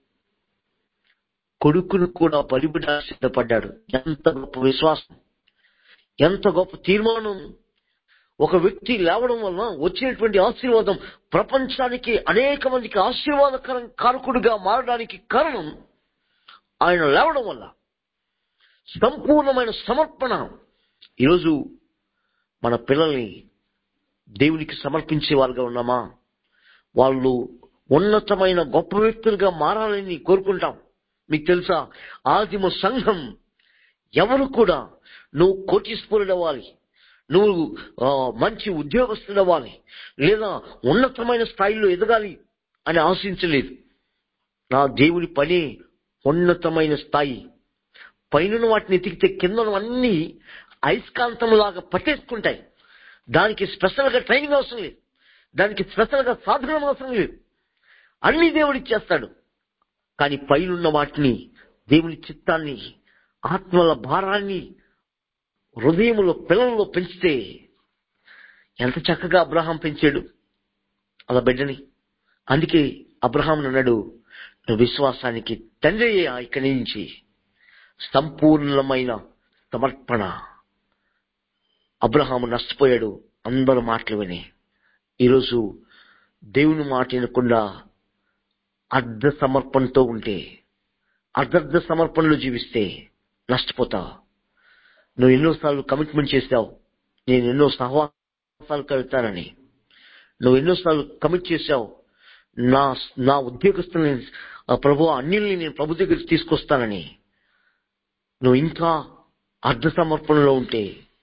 [SPEAKER 1] కొడుకును కూడా బలిబిడ సిద్ధపడ్డాడు ఎంత గొప్ప విశ్వాసం ఎంత గొప్ప తీర్మానం ఒక వ్యక్తి లేవడం వల్ల వచ్చినటువంటి ఆశీర్వాదం ప్రపంచానికి అనేక మందికి ఆశీర్వాదకరం కారకుడిగా మారడానికి కారణం ఆయన లేవడం వల్ల సంపూర్ణమైన సమర్పణ ఈరోజు మన పిల్లల్ని దేవునికి సమర్పించే వారుగా ఉన్నామా వాళ్ళు ఉన్నతమైన గొప్ప వ్యక్తులుగా మారాలని కోరుకుంటాం మీకు తెలుసా ఆదిమ సంఘం ఎవరు కూడా నువ్వు కోటీశ్వరుడు అవ్వాలి నువ్వు ఆ, మంచి ఉద్యోగస్తుడు అవ్వాలి లేదా ఉన్నతమైన స్థాయిలో ఎదగాలి అని ఆశించలేదు నా దేవుని పని ఉన్నతమైన స్థాయి పైన వాటిని ఎతికితే కింద అన్ని అయస్కాంతం లాగా పట్టేసుకుంటాయి దానికి స్పెషల్ గా ట్రైనింగ్ అవసరం లేదు దానికి స్పెషల్ గా సాధనం అవసరం లేదు అన్ని దేవుడు ఇచ్చేస్తాడు కానీ పైనున్న వాటిని దేవుని చిత్తాన్ని ఆత్మల భారాన్ని హృదయములో పిల్లల్లో పెంచితే ఎంత చక్కగా అబ్రహాం పెంచాడు అలా బిడ్డని అందుకే అబ్రహాం అన్నాడు నువ్వు విశ్వాసానికి తండ్రి అయ్యా ఇక్కడి నుంచి సంపూర్ణమైన సమర్పణ అబ్రహాము నష్టపోయాడు అందరు మాటలు విని ఈరోజు దేవుని మాట వినకుండా అర్ధ సమర్పణతో ఉంటే అర్ధర్ధ సమర్పణలో జీవిస్తే నష్టపోతావు నువ్వు ఎన్నోసార్లు కమిట్మెంట్ చేశావు నేను ఎన్నో సహవాసాలు కలుగుతానని నువ్వు ఎన్నోసార్లు కమిట్ చేశావు నా నా ఉద్యోగస్తుల్ని ఆ ప్రభు అన్యుల్ని నేను ప్రభు దగ్గరికి తీసుకొస్తానని నువ్వు ఇంకా అర్ధ సమర్పణలో ఉంటే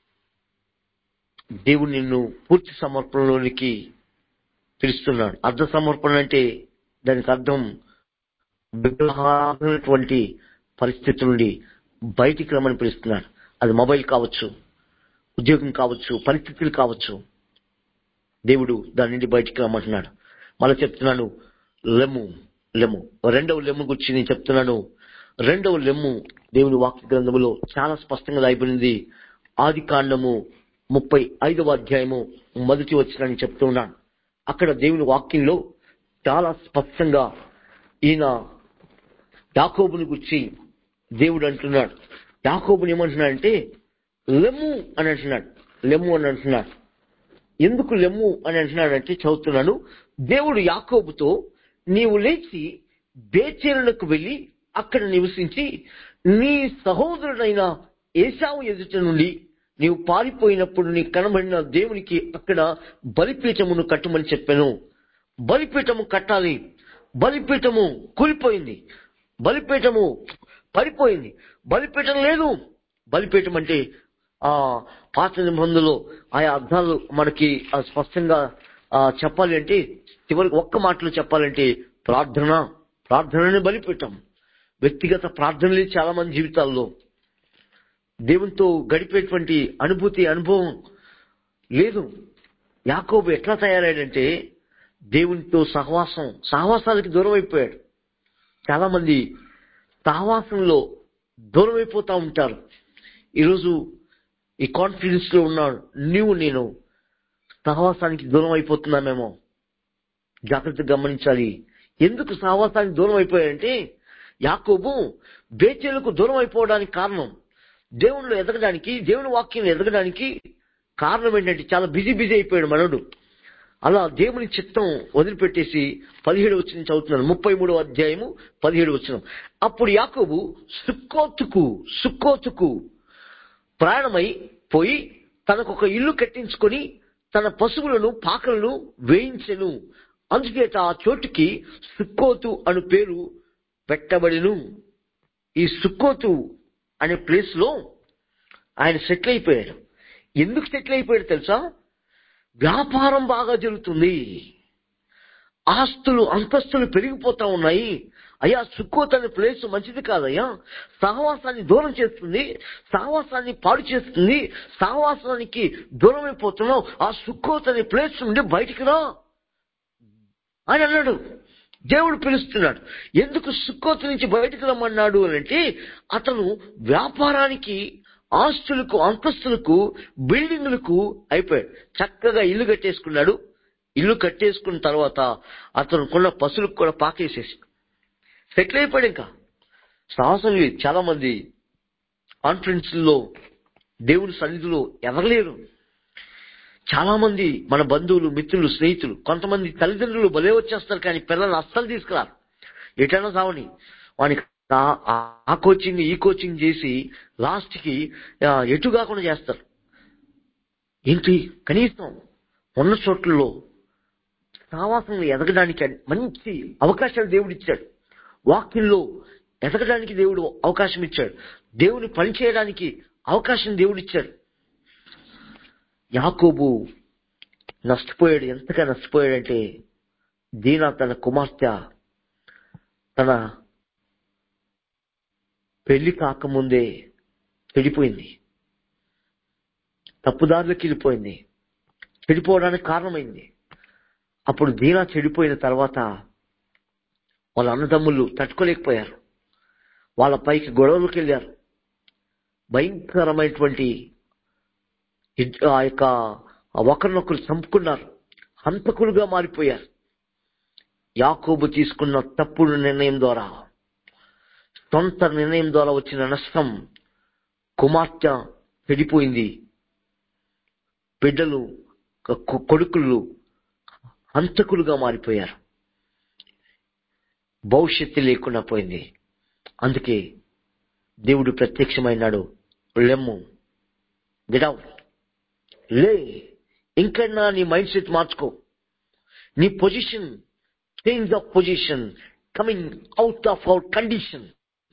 [SPEAKER 1] దేవుడు నిన్ను పూర్తి సమర్పణలోనికి పిలుస్తున్నాడు అర్ధ సమర్పణ అంటే దానికి అర్థం విగ్రహాటువంటి పరిస్థితి నుండి బయటికి రమ్మని పిలుస్తున్నాడు అది మొబైల్ కావచ్చు ఉద్యోగం కావచ్చు పరిస్థితులు కావచ్చు దేవుడు దాని నుండి బయటికి రమ్మంటున్నాడు మళ్ళీ చెప్తున్నాను లెమ్ము లెమ్ము రెండవ లెమ్ము గురించి నేను చెప్తున్నాను రెండవ లెమ్ము దేవుని వాక్య గ్రంథములో చాలా స్పష్టంగా రాయబడింది ఆది కాండము ముప్పై ఐదవ అధ్యాయము మొదటి వచ్చిన చెప్తున్నాను అక్కడ దేవుని వాక్యంలో చాలా స్పష్టంగా ఈయన యాకోబుని గురించి దేవుడు అంటున్నాడు యాకోబుని ఏమంటున్నాడంటే లెమ్ము అని అంటున్నాడు లెమ్ము అని అంటున్నాడు ఎందుకు లెమ్ము అని అంటున్నాడంటే చదువుతున్నాను దేవుడు యాకోబుతో నీవు లేచి బేచేరులకు వెళ్లి అక్కడ నివసించి నీ సహోదరుడైన ఏసావు ఎదుట నుండి నీవు పారిపోయినప్పుడు నీ కనబడిన దేవునికి అక్కడ బలిపీఠమును కట్టమని చెప్పాను బలిపీఠము కట్టాలి బలిపీఠము కూలిపోయింది బలిపీఠము పడిపోయింది బలిపీఠం లేదు బలిపీఠం అంటే ఆ పాత నిబంధనలో ఆయా అర్థాలు మనకి ఆ, స్పష్టంగా ఆ, చెప్పాలి అంటే చివరికి ఒక్క మాటలో చెప్పాలంటే ప్రార్థన ప్రార్థనని బలిపీఠం వ్యక్తిగత ప్రార్థనలే చాలా మంది జీవితాల్లో దేవునితో గడిపేటువంటి అనుభూతి అనుభవం లేదు యాకోబు ఎట్లా తయారయ్యాడంటే దేవునితో సహవాసం సహవాసాలకి దూరం అయిపోయాడు చాలా మంది సహవాసంలో దూరం అయిపోతా ఉంటారు ఈరోజు ఈ కాన్ఫిడెన్స్ లో ఉన్నాడు నీవు నేను సహవాసానికి దూరం అయిపోతున్నామేమో జాగ్రత్తగా గమనించాలి ఎందుకు సహవాసానికి దూరం అయిపోయాడంటే యాకోబు బేచేలకు దూరం అయిపోవడానికి కారణం దేవుణ్ణి ఎదగడానికి దేవుని వాక్యం ఎదగడానికి కారణం ఏంటంటే చాలా బిజీ బిజీ అయిపోయాడు మనడు అలా దేవుని చిత్తం వదిలిపెట్టేసి పదిహేడు వచ్చిన చదువుతున్నాను ముప్పై మూడో అధ్యాయము పదిహేడు వచ్చిన అప్పుడు యాకోబు సుక్కోతుకు సుక్కోతుకు ప్రయాణమై పోయి తనకు ఒక ఇల్లు కట్టించుకొని తన పశువులను పాకలను వేయించెను అందుచేత ఆ చోటుకి సుక్కోతు అను పేరు పెట్టబడిను ఈ సుక్కోతు అనే ప్లేస్ లో ఆయన సెటిల్ అయిపోయాడు ఎందుకు సెటిల్ అయిపోయాడు తెలుసా వ్యాపారం బాగా జరుగుతుంది ఆస్తులు అంతస్తులు పెరిగిపోతా ఉన్నాయి అయ్యా సుక్కోత్ అనే ప్లేస్ మంచిది కాదయ్యా సహవాసాన్ని దూరం చేస్తుంది సహవాసాన్ని పాడు చేస్తుంది సహవాసానికి దూరం అయిపోతున్నావు ఆ సుక్కోత్ అనే ప్లేస్ నుండి బయటికి రా అని అన్నాడు దేవుడు పిలుస్తున్నాడు ఎందుకు సుక్కోతు నుంచి బయటకు రమ్మన్నాడు అని అంటే అతను వ్యాపారానికి ఆస్తులకు అంతస్తులకు బిల్డింగులకు అయిపోయాడు చక్కగా ఇల్లు కట్టేసుకున్నాడు ఇల్లు కట్టేసుకున్న తర్వాత అతను కొన్న పశువులకు కూడా పాకేసేసి సెటిల్ అయిపోయాడు ఇంకా సాహసం లేదు. చాలా మంది కాన్ఫరెన్స్ లో దేవుని సన్నిధిలో ఎదగలేరు చాలా మంది మన బంధువులు మిత్రులు స్నేహితులు కొంతమంది తల్లిదండ్రులు బలే వచ్చేస్తారు కానీ పిల్లల్ని అస్సలు తీసుకురారు ఎటైనా సావని వానికి ఆ- ఆ కోచింగ్ ఈ కోచింగ్ చేసి లాస్ట్ కి ఆ, ఎటు కాకుండా చేస్తారు ఏంటి కనీసం ఉన్న చోట్లలో సావాసంలో ఎదగడానికి మంచి అవకాశాలు దేవుడు ఇచ్చాడు వాక్యంలో ఎదగడానికి దేవుడు అవకాశం ఇచ్చాడు దేవుని పని చేయడానికి అవకాశం దేవుడు ఇచ్చాడు యాకోబు నష్టపోయాడు ఎంతగా నష్టపోయాడంటే దీనా తన కుమార్తె తన పెళ్లి కాకముందే చెడిపోయింది తప్పుదారులకు వెళ్ళిపోయింది చెడిపోవడానికి కారణమైంది అప్పుడు దీనా చెడిపోయిన తర్వాత వాళ్ళ అన్నదమ్ములు తట్టుకోలేకపోయారు వాళ్ళ పైకి గొడవలకు వెళ్ళారు భయంకరమైనటువంటి యుద్ధ- ఆ యొక్క ఒకరినొకరు చంపుకున్నారు హంతకులుగా మారిపోయారు యాకోబు తీసుకున్న తప్పుడు నిర్ణయం ద్వారా సొంత నిర్ణయం ద్వారా వచ్చిన నష్టం కుమార్తె చెడిపోయింది బిడ్డలు కొ- కొడుకులు హంతకులుగా మారిపోయారు భవిష్యత్తు లేకుండా పోయింది అందుకే దేవుడు ప్రత్యక్షమైనాడు లెమ్ము గెట్ లే ఇంకన్నా నీ మైండ్ సెట్ మార్చుకో నీ position change of position coming out of our condition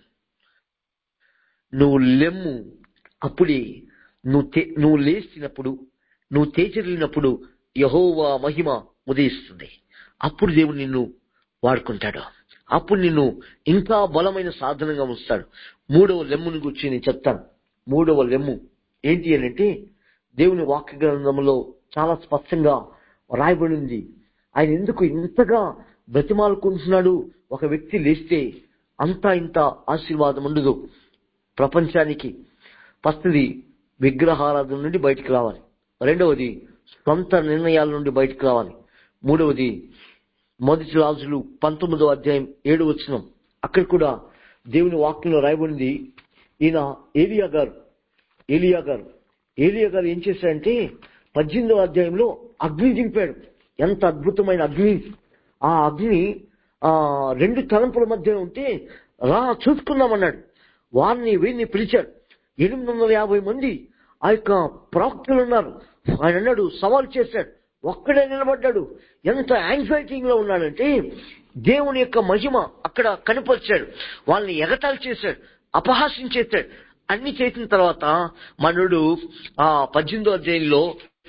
[SPEAKER 1] నువ్వు లెమ్ము అప్పుడే నువ్వు తే- నువ్వు లేచినప్పుడు నువ్వు తేజరిల్లినప్పుడు యహోవా మహిమ ఉదయిస్తుంది అప్పుడు దేవుడు నిన్ను వాడుకుంటాడు అప్పుడు నిన్ను ఇంకా బలమైన సాధనంగా ఉంచుతాడు మూడవ లెమ్ముని గురించి నేను చెప్తాను మూడవ లెమ్ము ఏంటి అని అంటే దేవుని వాక్య గ్రంథంలో చాలా స్పష్టంగా రాయబడి ఉంది ఆయన ఎందుకు ఇంతగా బ్రతిమాలుకుంటున్నాడు ఒక వ్యక్తి లేస్తే అంతా ఇంత ఆశీర్వాదం ఉండదు ప్రపంచానికి ఫస్ట్ది విగ్రహారాధన నుండి బయటికి రావాలి రెండవది సొంత నిర్ణయాల నుండి బయటికి రావాలి మూడవది మొదటి రాజులు పంతొమ్మిదో అధ్యాయం ఏడు వచ్చిన అక్కడ కూడా దేవుని వాక్యంలో రాయబడింది ఈయన ఏలియా గారు ఏలియా గారు ఏలియా గారు ఏం చేశాడంటే పద్దెనిమిదో అధ్యాయంలో అగ్ని దింపాడు ఎంత అద్భుతమైన అగ్ని ఆ అగ్ని ఆ రెండు తలంపుల మధ్య ఉంటే రా చూసుకుందామన్నాడు వారిని వీరిని పిలిచాడు ఎనిమిది వందల యాభై మంది ఆ యొక్క ప్రవక్తలు ఉన్నారు ఆయన అన్నాడు సవాల్ చేశాడు ఒక్కడే నిలబడ్డాడు ఎంత యాంగ్జైటీలో ఉన్నాడంటే దేవుని యొక్క మహిమ అక్కడ కనపరిచాడు వాళ్ళని ఎగతాళి చేశాడు అపహాస్యం చేశాడు అన్ని చేసిన తర్వాత మనుడు ఆ పద్దెనిమిదో అధ్యాయంలో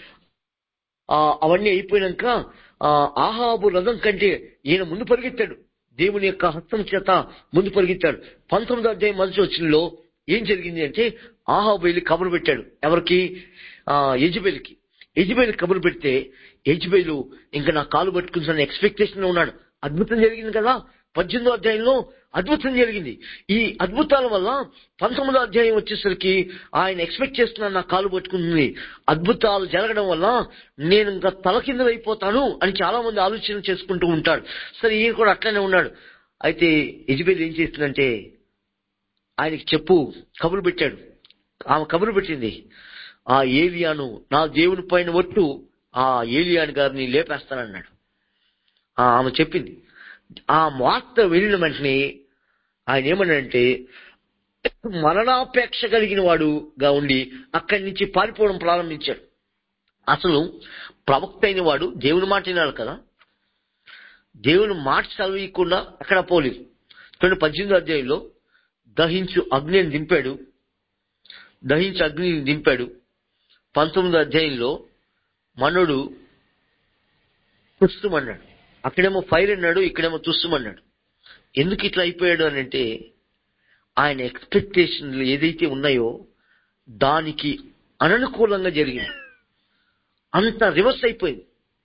[SPEAKER 1] ఆ, అవన్నీ అయిపోయినాక ఆ, ఆహాబు రథం కంటే ఈయన ముందు పరిగెత్తాడు దేవుని యొక్క హస్తం చేత ముందు పరిగెత్తాడు పంతొమ్మిదో అధ్యాయం మొదటి వచ్చినలో ఏం జరిగింది అంటే ఆహాబు వెళ్ళి కబురు పెట్టాడు ఎవరికి ఆ యజబేలికి యజబేలి కబురు పెడితే యజబేలు ఇంకా నా కాలు పట్టుకుని ఎక్స్పెక్టేషన్ లో ఉన్నాడు అద్భుతం జరిగింది కదా పద్దెనిమిదో అధ్యాయంలో అద్భుతం జరిగింది ఈ అద్భుతాల వల్ల పంతొమ్మిదో అధ్యాయం వచ్చేసరికి ఆయన ఎక్స్పెక్ట్ చేస్తున్నాను నా కాలు పట్టుకుంది అద్భుతాలు జరగడం వల్ల నేను ఇంకా తలకిందులైపోతాను అని చాలా మంది ఆలోచన చేసుకుంటూ ఉంటాడు సరే ఈయన కూడా అట్లనే ఉన్నాడు అయితే యజబేల్ ఏం చేస్తుందంటే ఆయనకి చెప్పు కబురు పెట్టాడు ఆమె కబురు పెట్టింది ఆ ఏలియాను నా దేవుని పైన ఒట్టు ఆ ఏలియాని గారిని లేపేస్తానన్నాడు ఆ ఆమె చెప్పింది ఆ వార్త వెళ్ళిన వెంటనే ఆయన ఏమన్నాడంటే మరణాపేక్ష కలిగిన వాడుగా ఉండి అక్కడి నుంచి పారిపోవడం ప్రారంభించాడు అసలు ప్రవక్త అయిన వాడు దేవుని మాట వినాలి కదా దేవుని మాట చదివకుండా అక్కడ పోలేదు చూడండి పద్దెనిమిది అధ్యాయంలో దహించు అగ్నిని దింపాడు దహించు అగ్నిని దింపాడు పంతొమ్మిదో అధ్యాయంలో మనుడు తుస్తుమన్నాడు అక్కడేమో ఫైర్ అన్నాడు ఇక్కడేమో తుస్తుమన్నాడు ఎందుకు ఇట్లా అయిపోయాడు అని అంటే ఆయన ఎక్స్పెక్టేషన్లు ఏదైతే ఉన్నాయో దానికి అననుకూలంగా జరిగింది అంత రివర్స్ అయిపోయింది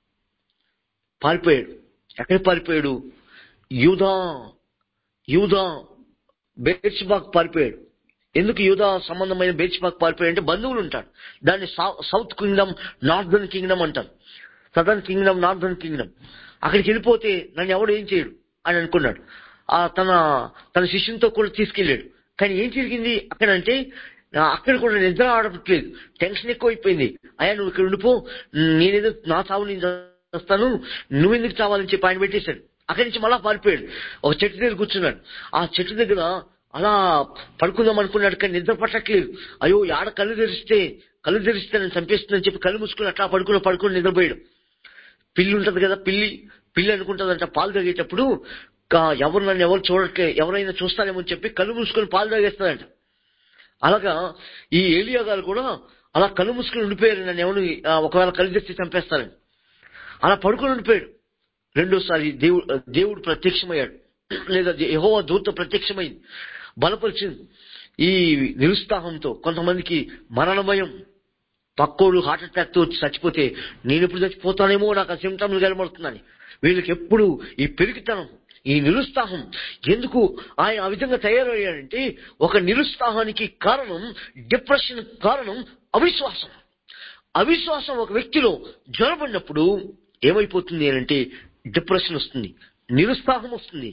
[SPEAKER 1] పారిపోయాడు ఎక్కడ పారిపోయాడు యూదా యూదా బేర్చిబాక్ పారిపోయాడు ఎందుకు యూదా సంబంధమైన బేర్చిబాక్ పారిపోయాడు అంటే బంధువులు ఉంటారు దాన్ని సౌ- సౌత్ కింగ్డమ్ నార్దర్న్ కింగ్డమ్ అంటారు సదర్న్ కింగ్డమ్ నార్దర్న్ కింగ్డమ్ అక్కడికి వెళ్ళిపోతే నన్ను ఎవడు ఏం చేయడు అని అనుకున్నాడు ఆ తన తన శిష్యునితో కూడా తీసుకెళ్ళాడు కానీ ఏం జరిగింది అక్కడ అంటే ఆ, అక్కడ కూడా నిద్ర ఆడట్లేదు టెన్షన్ ఎక్కువైపోయింది అయ్యా నువ్వు ఇక్కడ ఉండిపో నేనేదో నా చావు నేను వస్తాను నువ్వెందుకు చావాలని చెప్పి ఆయన పెట్టేశాడు అక్కడి నుంచి మళ్ళా పారిపోయాడు ఒక చెట్టు దగ్గర కూర్చున్నాడు ఆ చెట్టు దగ్గర అలా పడుకుందాం అనుకున్నాడు కానీ నిద్ర పట్టట్లేదు అయ్యో ఆడ కళ్ళు తెరిస్తే కళ్ళు తెరిస్తే నేను చంపేస్తుందని చెప్పి కళ్ళు మూసుకుని అట్లా పడుకుని పడుకుని నిద్రపోయాడు పిల్లి ఉంటది కదా పిల్లి పిల్లి అనుకుంటదంట పాలు తాగేటప్పుడు కా- ఎవరు నన్ను ఎవరు చూడట్లే ఎవరైనా చూస్తారేమో అని చెప్పి కళ్ళు మూసుకొని పాలు తాగేస్తాడంట అలాగా ఈ ఏలియా గారు కూడా అలా కళ్ళు మూసుకొని ఉండిపోయారు నన్ను ఎవరు ఆ, ఒకవేళ కళ్ళు తెచ్చి చంపేస్తారని అలా పడుకొని ఉండిపోయాడు రెండోసారి దేవుడు దేవుడు ప్రత్యక్షమయ్యాడు లేదా యెహోవా దూత ప్రత్యక్షమైంది బలపరిచింది ఈ నిరుత్సాహంతో కొంతమందికి మరణభయం పక్కోడు హార్ట్ అటాక్ తో వచ్చి చచ్చిపోతే నేను ఎప్పుడు చచ్చిపోతానేమో నాకు ఆ సిమ్టమ్లు కనబడుతుందని వీళ్ళకి ఎప్పుడు ఈ పెరిగితనం ఈ నిరుత్సాహం ఎందుకు ఆయన ఆ విధంగా తయారయ్యాడంటే ఒక నిరుత్సాహానికి కారణం డిప్రెషన్ కారణం అవిశ్వాసం అవిశ్వాసం ఒక వ్యక్తిలో జ్వరపడినప్పుడు ఏమైపోతుంది అని అంటే డిప్రెషన్ వస్తుంది నిరుత్సాహం వస్తుంది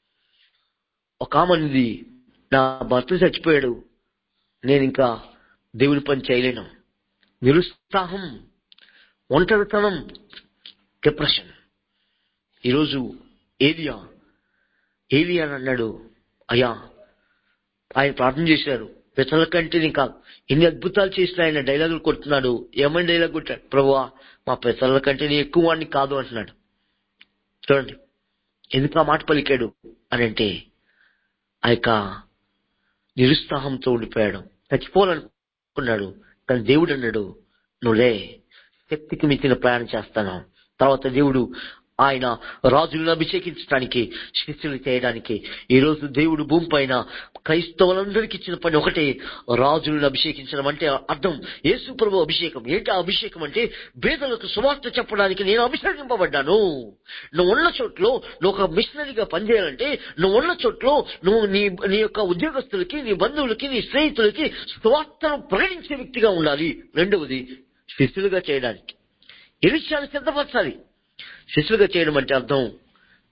[SPEAKER 1] ఒక ఆమెనిది నా భర్త చచ్చిపోయాడు నేను ఇంకా దేవుని పని చేయలేను నిరుత్సాహం ఒంటరితనం డిప్రెషన్ ఈరోజు ఏలియా ఏలియా అని అన్నాడు అయ్యా ఆయన ప్రార్థన చేశారు పితల కంటే ఇంకా ఎన్ని అద్భుతాలు చేసిన ఆయన డైలాగులు కొడుతున్నాడు ఏమని డైలాగ్ కొట్టాడు ప్రభువా మా పితల కంటే నీ ఎక్కువ వాడిని కాదు అంటున్నాడు చూడండి ఎందుకు ఆ మాట పలికాడు అని అంటే ఆ యొక్క నిరుత్సాహంతో ఉండిపోయాడు చచ్చిపోవాలనుకున్నాడు కానీ దేవుడు అన్నాడు నువ్వులే శక్తికి మించిన ప్రయాణం చేస్తాను తర్వాత దేవుడు ఆయన రాజులను అభిషేకించడానికి శిష్యులు చేయడానికి ఈ రోజు దేవుడు భూమి పైన క్రైస్తవులందరికీ ఇచ్చిన పని ఒకటే రాజులను అభిషేకించడం అంటే అర్థం యేసు ప్రభు అభిషేకం ఏంటి ఆ అభిషేకం అంటే పేదలకు సువార్త చెప్పడానికి నేను అభిషేకింపబడ్డాను నువ్వు ఉన్న చోట్లో నువ్వు ఒక మిషనరీగా పనిచేయాలంటే నువ్వు ఉన్న చోట్లో నువ్వు నీ నీ యొక్క ఉద్యోగస్తులకి నీ బంధువులకి నీ స్నేహితులకి సువార్తను ప్రకటించే వ్యక్తిగా ఉండాలి రెండవది శిష్యులుగా చేయడానికి ఈ విషయాన్ని సిద్ధపరచాలి శిష్యులుగా చేయడం అంటే అర్థం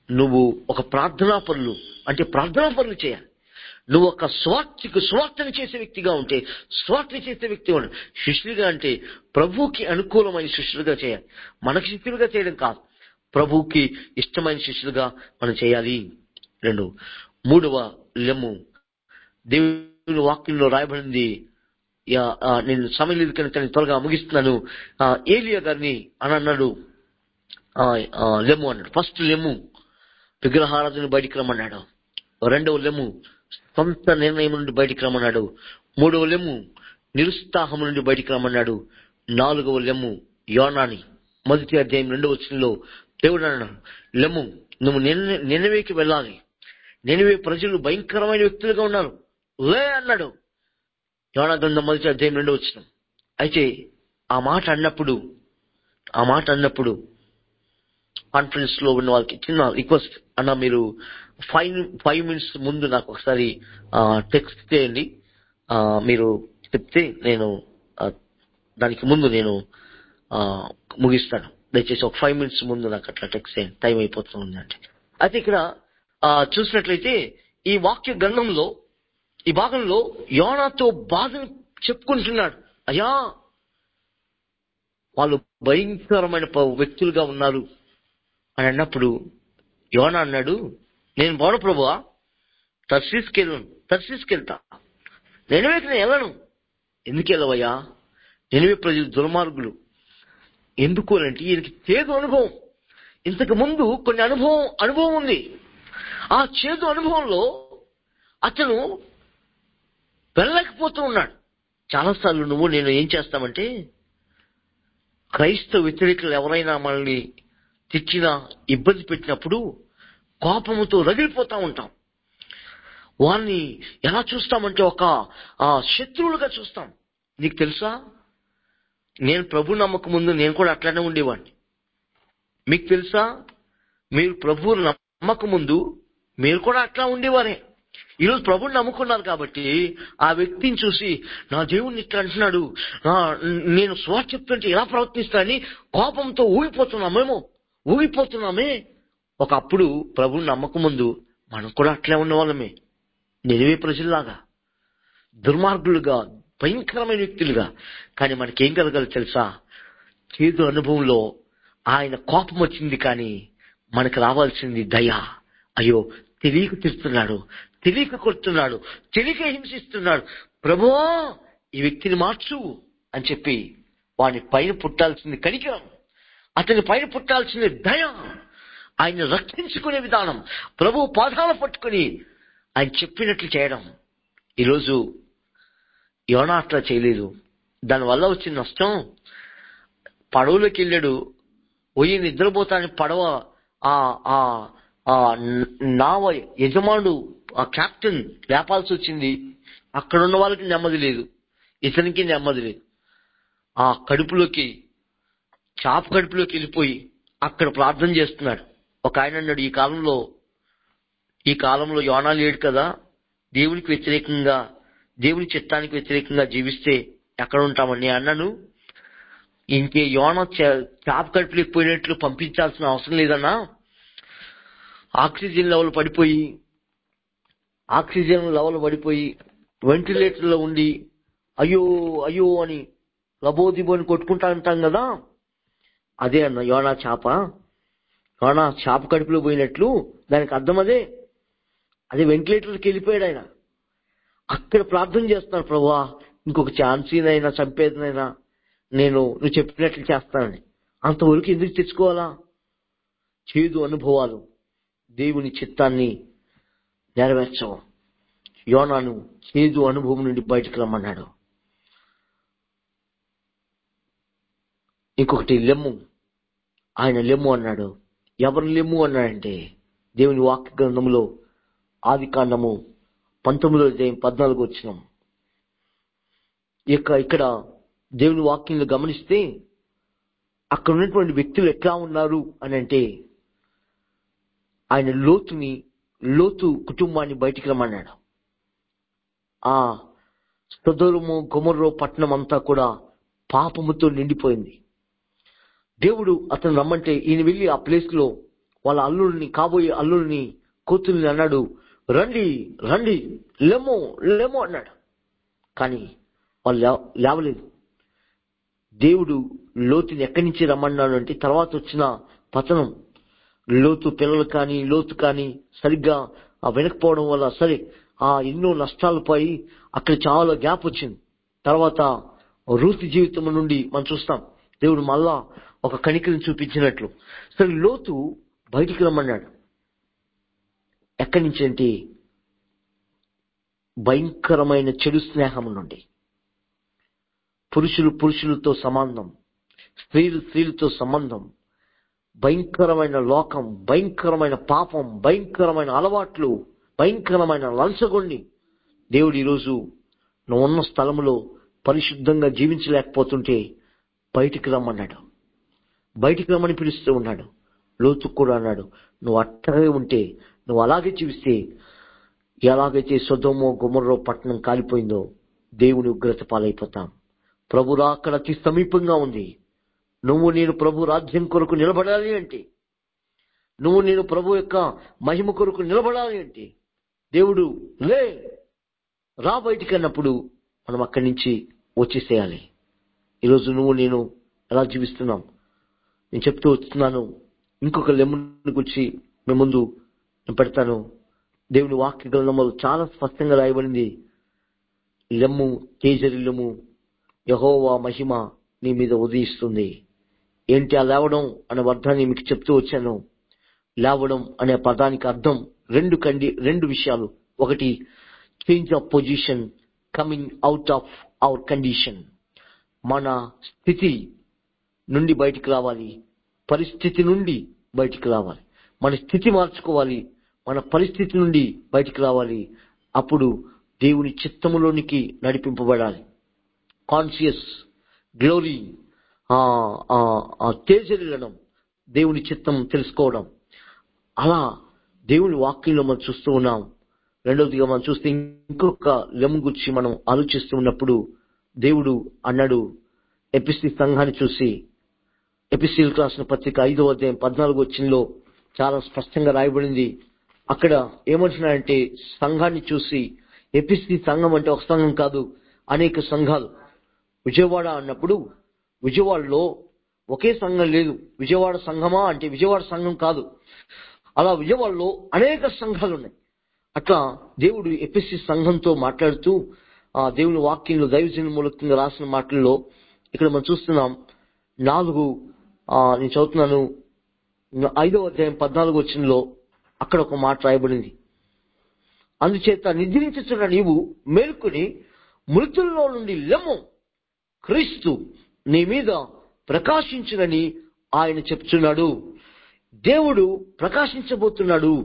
[SPEAKER 1] నువ్వు ఒక ప్రార్థనా పనులు అంటే ప్రార్థనా పనులు చేయాలి నువ్వు ఒక స్వార్థకు స్వార్థను చేసే వ్యక్తిగా ఉంటే స్వార్థ చేసే వ్యక్తిగా ఉంటే శిష్యులుగా అంటే ప్రభువుకి అనుకూలమైన శిష్యులుగా చేయాలి మనకి శిష్యులుగా చేయడం కాదు ప్రభువుకి ఇష్టమైన శిష్యులుగా మనం చేయాలి రెండు మూడవ లెమ్ము దేవుని వాక్యంలో రాయబడింది యా- ఆ, నేను సమయం లేదు కనుక నేను త్వరగా ముగిస్తున్నాను ఆ, ఏలియా గారిని అని అన్నాడు ఆ, ఆ, లెమ్ము అన్నాడు ఫస్ట్ లెమ్ము విగ్రహారాధన బయటికి రమ్మన్నాడు రెండవ లెమ్ము సొంత నిర్ణయం నుండి బయటికి రమ్మన్నాడు మూడవ లెమ్ము నిరుత్సాహం నుండి బయటికి రమ్మన్నాడు నాలుగవ లెమ్ము యోనాని మొదటి అధ్యాయం రెండవ వచనంలో దేవుడు అన్నాడు లెమ్ము నువ్వు నిన్న నిన్నవేకి వెళ్ళాలి నిన్నవే ప్రజలు భయంకరమైన వ్యక్తులుగా ఉన్నారు లే అన్నాడు యోనా గ్రంథం మొదటి అధ్యాయం రెండవ వచనం అయితే ఆ మాట అన్నప్పుడు ఆ మాట అన్నప్పుడు కాన్ఫరెన్స్ లో ఉన్న వాళ్ళకి చిన్న రిక్వెస్ట్ అన్న మీరు ఫైవ్ ఫైవ్ మినిట్స్ ముందు నాకు ఒకసారి టెక్స్ట్ చేయండి ఆ, మీరు చెప్తే నేను ఆ, దానికి ముందు నేను ఆ, ముగిస్తాను దయచేసి ఒక ఫైవ్ మినిట్స్ ముందు నాకు అట్లా టెక్స్ట్ చేయండి టైం అయిపోతుంది అంటే అయితే ఇక్కడ ఆ, చూసినట్లయితే ఈ వాక్య గ్రంథంలో ఈ భాగంలో యోనాతో బాధను చెప్పుకుంటున్నాడు అయ్యా వాళ్ళు భయంకరమైన ప- వ్యక్తులుగా ఉన్నారు అని అన్నప్పుడు యోనా అన్నాడు నేను పోను ప్రభువా తర్సీస్కి వెళ్ళను తర్సీస్కి వెళ్తా నేనువేకి నేను వెళ్ళను ఎందుకు వెళ్ళవయ్యా నేనువే ప్రజలు దుర్మార్గులు ఎందుకు అంటే ఈయనకి చేదు అనుభవం ఇంతకు ముందు కొన్ని అనుభవం అనుభవం ఉంది ఆ చేదు అనుభవంలో అతను వెళ్ళలేకపోతూ ఉన్నాడు చాలాసార్లు నువ్వు నేను ఏం చేస్తామంటే క్రైస్తవ వ్యతిరేకులు ఎవరైనా మనల్ని తిట్టినా ఇబ్బంది పెట్టినప్పుడు కోపముతో రగిలిపోతా ఉంటాం వారిని ఎలా చూస్తామంటే ఒక ఆ, శత్రువులుగా చూస్తాం నీకు తెలుసా నేను ప్రభు నమ్మక ముందు నేను కూడా అట్లానే ఉండేవాడిని మీకు తెలుసా మీరు ప్రభు నమ్మక ముందు మీరు కూడా అట్లా ఉండేవారే ఈరోజు ప్రభుని నమ్ముకున్నారు కాబట్టి ఆ వ్యక్తిని చూసి నా దేవుణ్ణి ఇట్లా అంటున్నాడు నా నేను స్వార్థ చెప్తుంటే ఎలా ప్రవర్తిస్తానని కోపంతో ఊగిపోతున్నామేమో ఊగిపోతున్నామే ఒకప్పుడు ప్రభుని నమ్మక ముందు మనం కూడా అట్లే ఉన్నవాళ్ళమే నిలవే ప్రజల్లాగా దుర్మార్గులుగా భయంకరమైన వ్యక్తులుగా కానీ మనకేం కలగాలి తెలుసా చేదు అనుభవంలో ఆయన కోపం వచ్చింది కానీ మనకు రావాల్సింది దయ అయ్యో తెలియక తిడుతున్నాడు తెలియక కొడుతున్నాడు తెలియక హింసిస్తున్నాడు ప్రభువా ఈ వ్యక్తిని మార్చు అని చెప్పి వాని పైన పుట్టాల్సింది కనికరం అతని పైన పుట్టాల్సింది దయ ఆయన రక్షించుకునే విధానం ప్రభు పాదాలు పట్టుకుని ఆయన చెప్పినట్లు చేయడం ఈరోజు యోనా అట్లా చేయలేదు దానివల్ల వచ్చిన నష్టం పడవలోకి వెళ్ళాడు పోయి నిద్రపోతాని పడవ ఆ ఆ ఆ నావ యజమానుడు ఆ కెప్టెన్ లేపాల్సి వచ్చింది అక్కడ ఉన్న వాళ్ళకి నెమ్మది లేదు ఇతనికి నెమ్మది లేదు ఆ కడుపులోకి చాప కడుపులోకి వెళ్ళిపోయి అక్కడ ప్రార్థన చేస్తున్నాడు ఒక ఆయన అన్నాడు ఈ కాలంలో ఈ కాలంలో యోనా లేడు కదా దేవునికి వ్యతిరేకంగా దేవుని చిత్తానికి వ్యతిరేకంగా జీవిస్తే ఎక్కడ ఉంటామని అన్నాను ఇంకే యోన చాప కడుపులోకి పోయినట్లు పంపించాల్సిన అవసరం లేదన్నా ఆక్సిజన్ లెవెల్ పడిపోయి ఆక్సిజన్ లెవెల్ పడిపోయి వెంటిలేటర్లో ఉండి అయ్యో అయ్యో అని లబోదిబోని కొట్టుకుంటా ఉంటాం కదా అదే అన్న యోనా చేప యోనా చేప కడుపులో పోయినట్లు దానికి అర్థం అదే అదే వెంటిలేటర్కి వెళ్ళిపోయాడు ఆయన అక్కడ ప్రార్థన చేస్తున్నాడు ప్రభా ఇంకొక ఛాన్సీనైనా చంపేదినైనా నేను నువ్వు చెప్పినట్లు చేస్తానని అంతవరకు ఎందుకు తెచ్చుకోవాలా చేదు అనుభవాలు దేవుని చిత్తాన్ని నెరవేర్చవు యోనాను చేదు అనుభవం నుండి బయటకు రమ్మన్నాడు ఇంకొకటి లెమ్ము ఆయన లెమ్ము అన్నాడు ఎవరు లెమ్ము అన్నాడంటే దేవుని వాక్య గ్రంథములో ఆది కాండము పంతొమ్మిదో అధ్యాయం పద్నాలుగు వచ్చినాం ఇక ఇక్కడ దేవుని వాక్యంలో గమనిస్తే అక్కడ ఉన్నటువంటి వ్యక్తులు ఎట్లా ఉన్నారు అని అంటే ఆయన లోతుని లోతు కుటుంబాన్ని బయటికి రమ్మన్నాడు ఆ సదరుము గుమర్రో పట్టణం అంతా కూడా పాపముతో నిండిపోయింది దేవుడు అతను రమ్మంటే ఈయన వెళ్ళి ఆ ప్లేస్ లో వాళ్ళ అల్లుల్ని కాబోయే అల్లుల్ని కూతుర్ని అన్నాడు రండి రండి లెమ్మో లెమ్మో అన్నాడు కానీ వాళ్ళు లేవ- లేవలేదు దేవుడు లోతుని ఎక్కడి నుంచి రమ్మన్నాడు అంటే తర్వాత వచ్చిన పతనం లోతు పిల్లలు కానీ లోతు కానీ సరిగ్గా ఆ వెనకపోవడం వల్ల సరే ఆ ఎన్నో నష్టాలు పోయి అక్కడ చాలా గ్యాప్ వచ్చింది తర్వాత రూతి జీవితం నుండి మనం చూస్తాం దేవుడు మళ్ళా ఒక కణికని చూపించినట్లు సరే లోతు బయటికి రమ్మన్నాడు ఎక్కడి నుంచి అంటే భయంకరమైన చెడు స్నేహం నుండి పురుషులు పురుషులతో సంబంధం స్త్రీలు స్త్రీలతో సంబంధం భయంకరమైన లోకం భయంకరమైన పాపం భయంకరమైన అలవాట్లు భయంకరమైన లంచగొండి దేవుడు ఈరోజు నువ్వు ఉన్న స్థలములో పరిశుద్ధంగా జీవించలేకపోతుంటే బయటికి రమ్మన్నాడు బయటికి రమ్మని పిలుస్తూ ఉన్నాడు లోతు కూడా అన్నాడు నువ్వు అట్టగే ఉంటే నువ్వు అలాగే జీవిస్తే ఎలాగైతే సొదోమో గుమర్రో పట్టణం కాలిపోయిందో దేవుని ఉగ్రత పాలైపోతాం ప్రభు రాకడ అతి సమీపంగా ఉంది నువ్వు నేను ప్రభు రాజ్యం కొరకు నిలబడాలి అంటే నువ్వు నేను ప్రభు యొక్క మహిమ కొరకు నిలబడాలి అంటే దేవుడు లే రా బయటికి అన్నప్పుడు మనం అక్కడి నుంచి వచ్చేసేయాలి ఈరోజు నువ్వు నేను ఎలా జీవిస్తున్నాం నేను చెప్తూ వస్తున్నాను ఇంకొక లెమ్ముని గురించి మీ ముందు నేను పెడతాను దేవుని వాక్య గ్రంథంలో చాలా స్పష్టంగా రాయబడింది లెమ్ము తేజరిల్లము యహోవా మహిమ నీ మీద ఉదయిస్తుంది ఏంటి ఆ లేవడం అనే అర్థాన్ని మీకు చెప్తూ వచ్చాను లేవడం అనే పదానికి అర్థం రెండు కండి రెండు విషయాలు ఒకటి change of position coming out of our condition మన స్థితి నుండి బయటికి రావాలి పరిస్థితి నుండి బయటికి రావాలి మన స్థితి మార్చుకోవాలి మన పరిస్థితి నుండి బయటికి రావాలి అప్పుడు దేవుని చిత్తములోనికి నడిపింపబడాలి కాన్షియస్ గ్లోరీ తేజరిల్లడం దేవుని చిత్తం తెలుసుకోవడం అలా దేవుని వాక్యంలో మనం చూస్తూ ఉన్నాం రెండవదిగా మనం చూస్తే ఇంకొక లెమ్ గురించి మనం ఆలోచిస్తూ ఉన్నప్పుడు దేవుడు అన్నాడు ఎపిసి సంఘాన్ని చూసి ఎపిసిల్ రాసిన పత్రిక ఐదో అధ్యాయం పద్నాలుగు వచ్చినలో చాలా స్పష్టంగా రాయబడింది అక్కడ ఏమంటున్నాడంటే సంఘాన్ని చూసి ఎపిసి సంఘం అంటే ఒక సంఘం కాదు అనేక సంఘాలు విజయవాడ అన్నప్పుడు విజయవాడలో ఒకే సంఘం లేదు విజయవాడ సంఘమా అంటే విజయవాడ సంఘం కాదు అలా విజయవాడలో అనేక సంఘాలు ఉన్నాయి అట్లా దేవుడు ఎపిసి సంఘంతో మాట్లాడుతూ ఆ దేవుని వాక్యంలో దైవజన మూలకంగా రాసిన మాటల్లో ఇక్కడ మనం చూస్తున్నాం నాలుగు ఆ, నేను చదువుతున్నాను ఐదవ అధ్యాయం పద్నాలుగు వచ్చినలో అక్కడ ఒక మాట రాయబడింది అందుచేత నిద్రించుతున్న నీవు మేల్కొని మృతుల్లో నుండి లెమ్ము క్రీస్తు నీ మీద ప్రకాశించునని ఆయన చెప్తున్నాడు దేవుడు ప్రకాశించబోతున్నాడు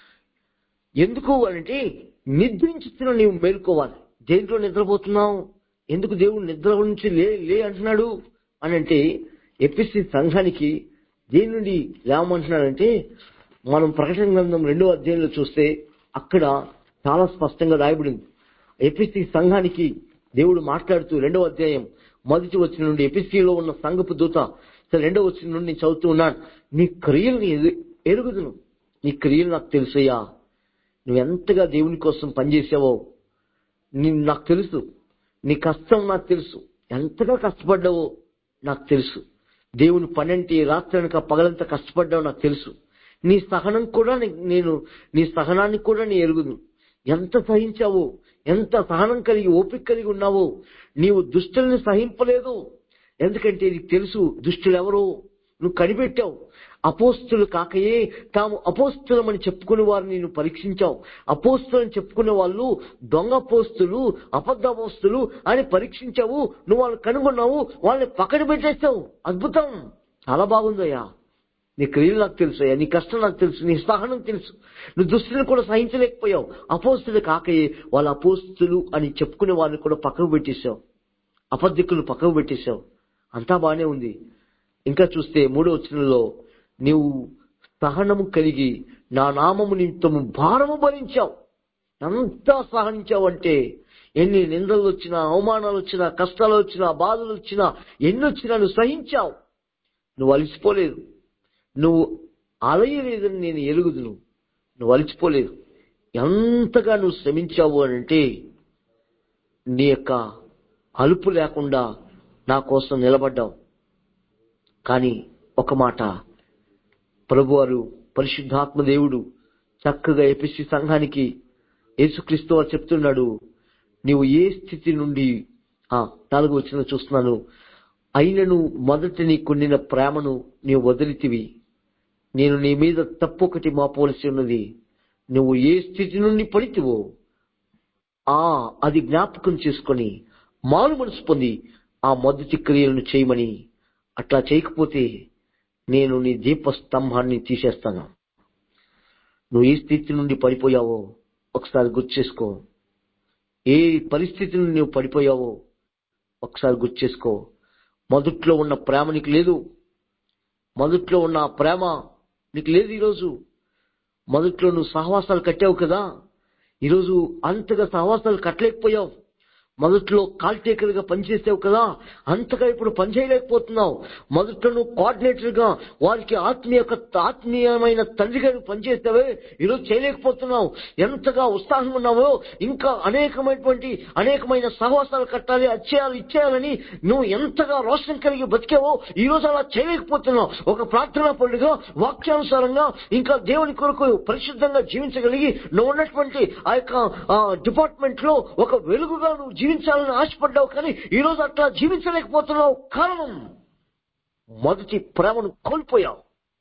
[SPEAKER 1] ఎందుకు అంటే నిద్రించుతున్న నీవు మేల్కోవాలి దేంట్లో నిద్రపోతున్నావు ఎందుకు దేవుడు నిద్ర నుంచి లే లే అంటున్నాడు అని అంటే ఎపిసి సంఘానికి దేని నుండి లేవమంటున్నాడంటే మనం ప్రకటన గ్రంథం రెండో అధ్యాయంలో చూస్తే అక్కడ చాలా స్పష్టంగా రాయబడింది ఎపిసి సంఘానికి దేవుడు మాట్లాడుతూ రెండవ అధ్యాయం మొదటి వచ్చిన నుండి ఎపిసిలో ఉన్న సంఘపు దూత సరే రెండవ వచ్చిన నుండి నేను చదువుతూ ఉన్నాను నీ క్రియల్ని ఎరు- ఎరుగుదును నీ క్రియలు నాకు తెలుసయ్యా నువ్వు ఎంతగా దేవుని కోసం పనిచేసావో నీ నాకు తెలుసు నీ కష్టం నాకు తెలుసు ఎంతగా కష్టపడ్డావో నాకు తెలుసు దేవుని పని అంటే రాత్రి అనక పగలంతా కష్టపడ్డావో నాకు తెలుసు నీ సహనం కూడా నీ- నేను నీ సహనాన్ని కూడా నీ ఎరుగును ఎంత సహించావో ఎంత సహనం కలిగి ఓపిక కలిగి ఉన్నావో నీవు దుష్టుల్ని సహింపలేదు ఎందుకంటే నీకు తెలుసు దుష్టులు ఎవరో నువ్వు కనిపెట్టావు అపోస్తులు కాకయే తాము అపోస్తులమని చెప్పుకునే వారిని నేను పరీక్షించావు అపోస్తులని చెప్పుకునే వాళ్ళు దొంగ అపోస్తులు అబద్ధ అపోస్తులు అని పరీక్షించావు నువ్వు వాళ్ళని కనుగొన్నావు వాళ్ళని పక్కన పెట్టేస్తావు అద్భుతం చాలా బాగుందయ్యా నీ క్రియలు నాకు తెలుసు అయ్యా నీ కష్టం నాకు తెలుసు నీ సహనం తెలుసు నువ్వు దుస్తులను కూడా సహించలేకపోయావు అపోస్తులు కాకయే వాళ్ళ అపోస్తులు అని చెప్పుకునే వాళ్ళని కూడా పక్కకు పెట్టేశావు అబద్ధికులు పక్కకు పెట్టేశావు అంతా బానే ఉంది ఇంకా చూస్తే మూడో వచనంలో నీవు సహనము కలిగి నా నామము నిమిత్తము భారము భరించావు ఎంత సహనించావంటే ఎన్ని నిందలు వచ్చినా అవమానాలు వచ్చినా కష్టాలు వచ్చినా బాధలు వచ్చినా ఎన్ని వచ్చినా నువ్వు సహించావు నువ్వు అలసిపోలేదు నువ్వు అలయలేదని నేను ఎరుగుదును నువ్వు అలిచిపోలేదు ఎంతగా నువ్వు శ్రమించావు అని అంటే నీ యొక్క అలుపు లేకుండా నా కోసం నిలబడ్డావు కానీ ఒక మాట ప్రభువారు పరిశుద్ధాత్మ దేవుడు చక్కగా ఎపిసి సంఘానికి యేసుక్రీస్తు వారు చెప్తున్నాడు నీవు ఏ స్థితి నుండి ఆ నాలుగు వచ్చిన చూస్తున్నాను అయినను మొదట నీ కొన్నిన ప్రేమను నీవు వదిలితివి నేను నీ మీద తప్పొకటి మోపవలసి ఉన్నది నువ్వు ఏ స్థితి నుండి పడితివో ఆ అది జ్ఞాపకం చేసుకొని మారు మనసు పొంది ఆ మొదటి క్రియలను చేయమని అట్లా చేయకపోతే నేను నీ దీప స్తంభాన్ని తీసేస్తాను నువ్వు ఏ స్థితి నుండి పడిపోయావో ఒకసారి గుర్తు చేసుకో ఏ పరిస్థితి నుండి నువ్వు పడిపోయావో ఒకసారి గుర్తు చేసుకో మొదట్లో ఉన్న ప్రేమ నీకు లేదు మొదట్లో ఉన్న ఆ ప్రేమ నీకు లేదు ఈరోజు మొదట్లో నువ్వు సహవాసాలు కట్టావు కదా ఈరోజు అంతగా సహవాసాలు కట్టలేకపోయావు మొదట్లో కాల్ టేకర్ గా పనిచేసావు కదా అంతగా ఇప్పుడు పనిచేయలేకపోతున్నావు మొదట్లో నువ్వు కోఆర్డినేటర్ గా వారికి ఆత్మీయ ఆత్మీయమైన తండ్రిగా నువ్వు పనిచేసావే ఈరోజు చేయలేకపోతున్నావు ఎంతగా ఉత్సాహం ఉన్నావో ఇంకా అనేకమైనటువంటి అనేకమైన సహవాసాలు కట్టాలి అది చేయాలి ఇచ్చేయాలని నువ్వు ఎంతగా రోషం కలిగి బతికావో ఈ రోజు అలా చేయలేకపోతున్నావు ఒక ప్రార్థనా పండుగ వాక్యానుసారంగా ఇంకా దేవుని కొరకు పరిశుద్ధంగా జీవించగలిగి నువ్వు ఉన్నటువంటి ఆ యొక్క డిపార్ట్మెంట్ లో ఒక వెలుగుగా నువ్వు జీవించాలని ఆశపడ్డావు కానీ ఈ రోజు అట్లా జీవించలేకపోతున్నావు కారణం మొదటి ప్రేమను కోల్పోయావు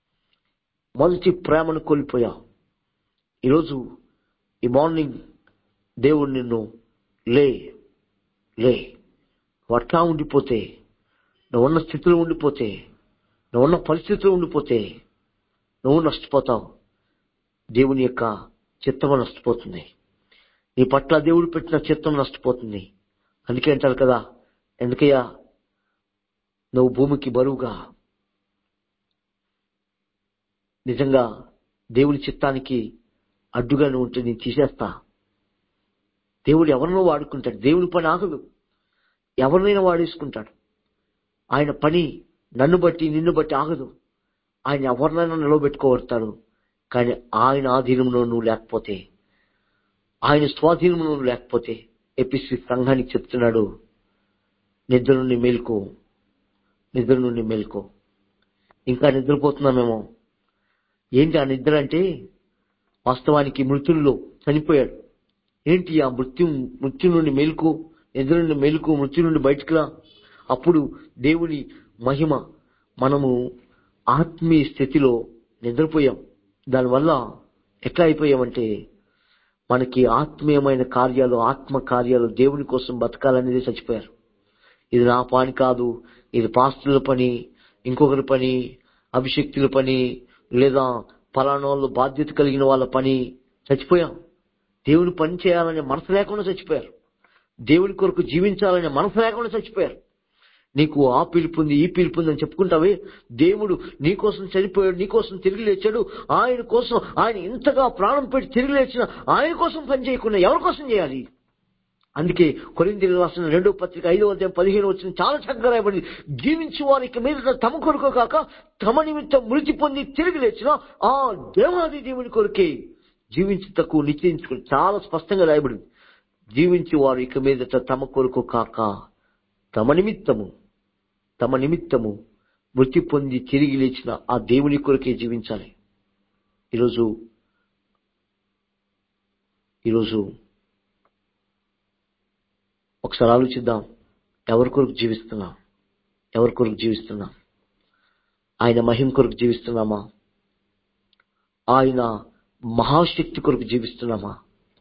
[SPEAKER 1] మొదటి ప్రేమను కోల్పోయావు ఈరోజు ఈ మార్నింగ్ దేవుడు నిన్ను లే లే నువ్వు అట్లా ఉండిపోతే నువ్వు ఉన్న స్థితిలో ఉండిపోతే నువ్వు ఉన్న పరిస్థితిలో ఉండిపోతే నువ్వు నష్టపోతావు దేవుని యొక్క చిత్తము నష్టపోతుంది నీ పట్ల దేవుడు పెట్టిన చిత్తం నష్టపోతుంది అందుకే అంటారు కదా ఎందుకయ్యా నువ్వు భూమికి బరువుగా నిజంగా దేవుని చిత్తానికి అడ్డుగా నువ్వు ఉంటే నేను తీసేస్తా దేవుడు ఎవరినో వాడుకుంటాడు దేవుని పని ఆగదు ఎవరినైనా వాడేసుకుంటాడు ఆయన పని నన్ను బట్టి నిన్ను బట్టి ఆగదు ఆయన ఎవరినైనా నిలబెట్టుకోబడతాడు కానీ ఆయన ఆధీనంలో నువ్వు లేకపోతే ఆయన స్వాధీనంలో నువ్వు లేకపోతే ఎపిసి సంఘానికి చెప్తున్నాడు నిద్ర నుండి మేల్కో నిద్ర నుండి మేల్కో ఇంకా నిద్రపోతున్నామేమో ఏంటి ఆ నిద్ర అంటే వాస్తవానికి మృతుల్లో చనిపోయాడు ఏంటి ఆ మృత్యు మృత్యు నుండి మేలుకు నిద్ర నుండి మేలుకు మృత్యు నుండి బయటకు రా అప్పుడు దేవుని మహిమ మనము ఆత్మీయ స్థితిలో నిద్రపోయాం దానివల్ల ఎట్లా అయిపోయామంటే మనకి ఆత్మీయమైన కార్యాలు ఆత్మ కార్యాలు దేవుని కోసం బతకాలనేది చచ్చిపోయారు ఇది నా పని కాదు ఇది పాస్తుల పని ఇంకొకరి పని అభిషక్తుల పని లేదా పలానా వాళ్ళు బాధ్యత కలిగిన వాళ్ళ పని చచ్చిపోయాం దేవుని పని చేయాలనే మనసు లేకుండా చచ్చిపోయారు దేవుని కొరకు జీవించాలనే మనసు లేకుండా చచ్చిపోయారు నీకు ఆ పిలుపుంది ఈ పిలుపుంది అని చెప్పుకుంటావే దేవుడు నీ కోసం చనిపోయాడు నీ కోసం తిరిగి లేచాడు ఆయన కోసం ఆయన ఇంతగా ప్రాణం పెట్టి తిరిగి లేచిన ఆయన కోసం పని చేయకుండా ఎవరి కోసం చేయాలి అందుకే కొరింది రాసిన రెండో పత్రిక ఐదో అధ్యాయం పదిహేను వచ్చిన చాలా చక్కగా రాయబడింది జీవించి వారికి మీద తమ కొరకు కాక తమ నిమిత్తం మృతి పొంది తిరిగి లేచిన ఆ దేవాది దేవుని కొరకే జీవించి తక్కువ నిశ్చయించుకుని చాలా స్పష్టంగా రాయబడింది జీవించి వారు ఇక మీదట తమ కొరకు కాక తమ నిమిత్తము తమ నిమిత్తము మృతి పొంది తిరిగి లేచిన ఆ దేవుని కొరకే జీవించాలి ఈరోజు ఈరోజు ఒకసారి ఆలోచిద్దాం ఎవరి కొరకు జీవిస్తున్నాం ఎవరి కొరకు జీవిస్తున్నాం ఆయన మహిమ కొరకు జీవిస్తున్నామా ఆయన మహాశక్తి కొరకు జీవిస్తున్నామా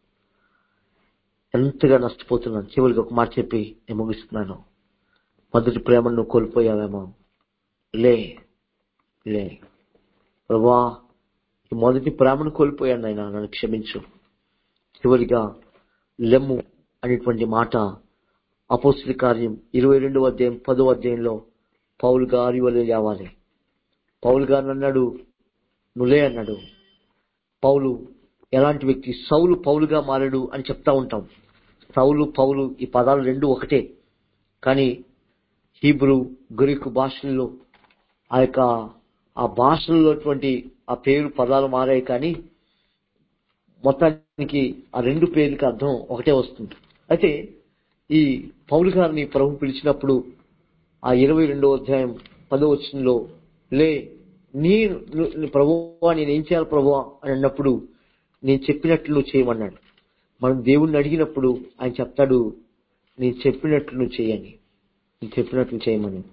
[SPEAKER 1] ఎంతగా నష్టపోతున్నాను చివరికి ఒక మాట చెప్పి నేను ముగిస్తున్నాను మొదటి ప్రేమను నువ్వు కోల్పోయావేమో లే లే ప్రభా ఈ మొదటి ప్రేమను కోల్పోయాను ఆయన నన్ను క్షమించు చివరిగా లెమ్ము అనేటువంటి మాట అపోస్తుల కార్యం ఇరవై రెండవ అధ్యాయం పదో అధ్యాయంలో పౌలు గారి వల్ల లేవాలి పౌలు గారు అన్నాడు నువ్వులే అన్నాడు పౌలు ఎలాంటి వ్యక్తి సౌలు పౌలుగా మారాడు అని చెప్తా ఉంటాం సౌలు పౌలు ఈ పదాలు రెండు ఒకటే కానీ హీబ్రూ గ్రీకు భాషల్లో ఆ యొక్క ఆ భాషలలోటువంటి ఆ పేరు పదాలు మారాయి కానీ మొత్తానికి ఆ రెండు పేర్లకి అర్థం ఒకటే వస్తుంది అయితే ఈ పౌలు గారిని ప్రభు పిలిచినప్పుడు ఆ ఇరవై రెండో అధ్యాయం పదో వచనంలో లే నేను ప్రభువా నేను ఏం చేయాలి ప్రభువా అని అన్నప్పుడు నేను చెప్పినట్లు నువ్వు చేయమన్నాడు మనం దేవుణ్ణి అడిగినప్పుడు ఆయన చెప్తాడు నేను చెప్పినట్లు నువ్వు చేయని నేను చెప్పినట్లు చేయమని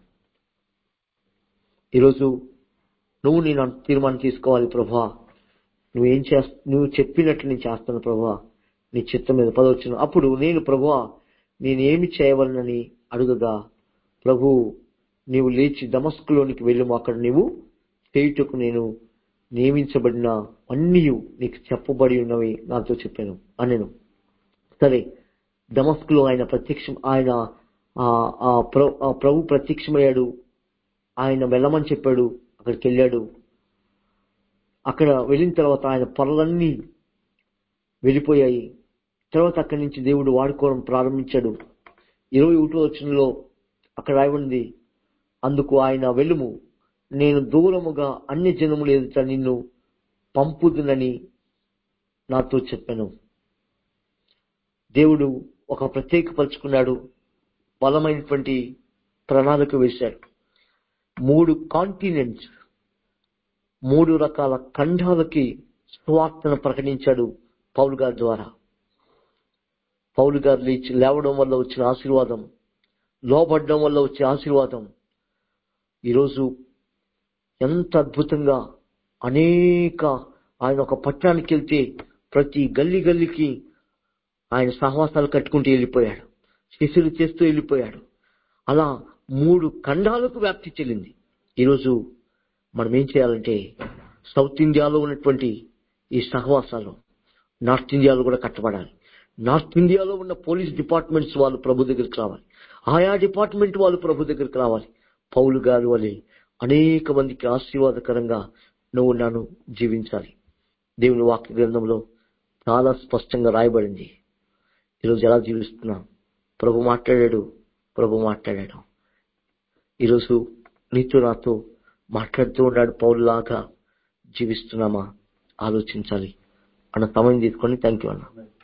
[SPEAKER 1] ఈరోజు నువ్వు నేను తీర్మానం తీసుకోవాలి ప్రభా నువ్వేం చేస్తా నువ్వు చెప్పినట్లు నేను చేస్తాను ప్రభా నీ చిత్తం మీద పదవచ్చును అప్పుడు నేను ప్రభువా నేనేమి చేయవలనని అడుగగా ప్రభు నీవు లేచి దమస్కులోనికి వెళ్ళము అక్కడ నీవు చేయుటకు నేను నియమించబడిన అన్నీ నీకు చెప్పబడి ఉన్నవి నాతో చెప్పాను అనెను సరే దమస్కులో ఆయన ప్రత్యక్షం ఆయన ఆ- ఆ ప్ర- ఆ ప్రభు ప్రత్యక్షమయ్యాడు ఆయన వెళ్ళమని చెప్పాడు అక్కడికి వెళ్ళాడు అక్కడ వెళ్ళిన తర్వాత ఆయన పొరలన్నీ వెళ్ళిపోయాయి తర్వాత అక్కడి నుంచి దేవుడు వాడుకోవడం ప్రారంభించాడు ఇరవై ఒకటో వచనంలో అక్కడ రాయబడింది అందుకు ఆయన వెళ్ళుము నేను దూరముగా అన్ని జనములు ఎదుట నిన్ను పంపుదునని నాతో చెప్పాను దేవుడు ఒక ప్రత్యేకపరుచుకున్నాడు బలమైనటువంటి ప్రణాళిక వేశాడు మూడు కాంటినెంట్స్ మూడు రకాల ఖండాలకి సువార్తను ప్రకటించాడు పౌలు గారి ద్వారా పౌలు గారు లేచి లేవడం వల్ల వచ్చిన ఆశీర్వాదం లోబడ్డం వల్ల వచ్చే ఆశీర్వాదం ఈరోజు ఎంత అద్భుతంగా అనేక ఆయన ఒక పట్టణానికి వెళ్తే ప్రతి గల్లీ గల్లీకి ఆయన సహవాసాలు కట్టుకుంటూ వెళ్ళిపోయాడు శిష్యులు చేస్తూ వెళ్ళిపోయాడు అలా మూడు ఖండాలకు వ్యాప్తి చెల్లింది ఈరోజు మనం ఏం చేయాలంటే సౌత్ ఇండియాలో ఉన్నటువంటి ఈ సహవాసాలు నార్త్ ఇండియాలో కూడా కట్టబడాలి నార్త్ ఇండియాలో ఉన్న పోలీస్ డిపార్ట్మెంట్స్ వాళ్ళు ప్రభు దగ్గరికి రావాలి ఆయా డిపార్ట్మెంట్ వాళ్ళు ప్రభు దగ్గరికి రావాలి పౌలు గారు వలె అనేక మందికి ఆశీర్వాదకరంగా నువ్వు నన్ను జీవించాలి దేవుని వాక్య గ్రంథంలో చాలా స్పష్టంగా రాయబడింది ఈరోజు ఎలా జీవిస్తున్నాం ప్రభు మాట్లాడాడు ప్రభు మాట్లాడాడు ఈరోజు నీతో నాతో మాట్లాడుతూ ఉన్నాడు పౌరులాగా జీవిస్తున్నామా ఆలోచించాలి అన్న సమయం తీసుకొని థ్యాంక్ యూ అన్న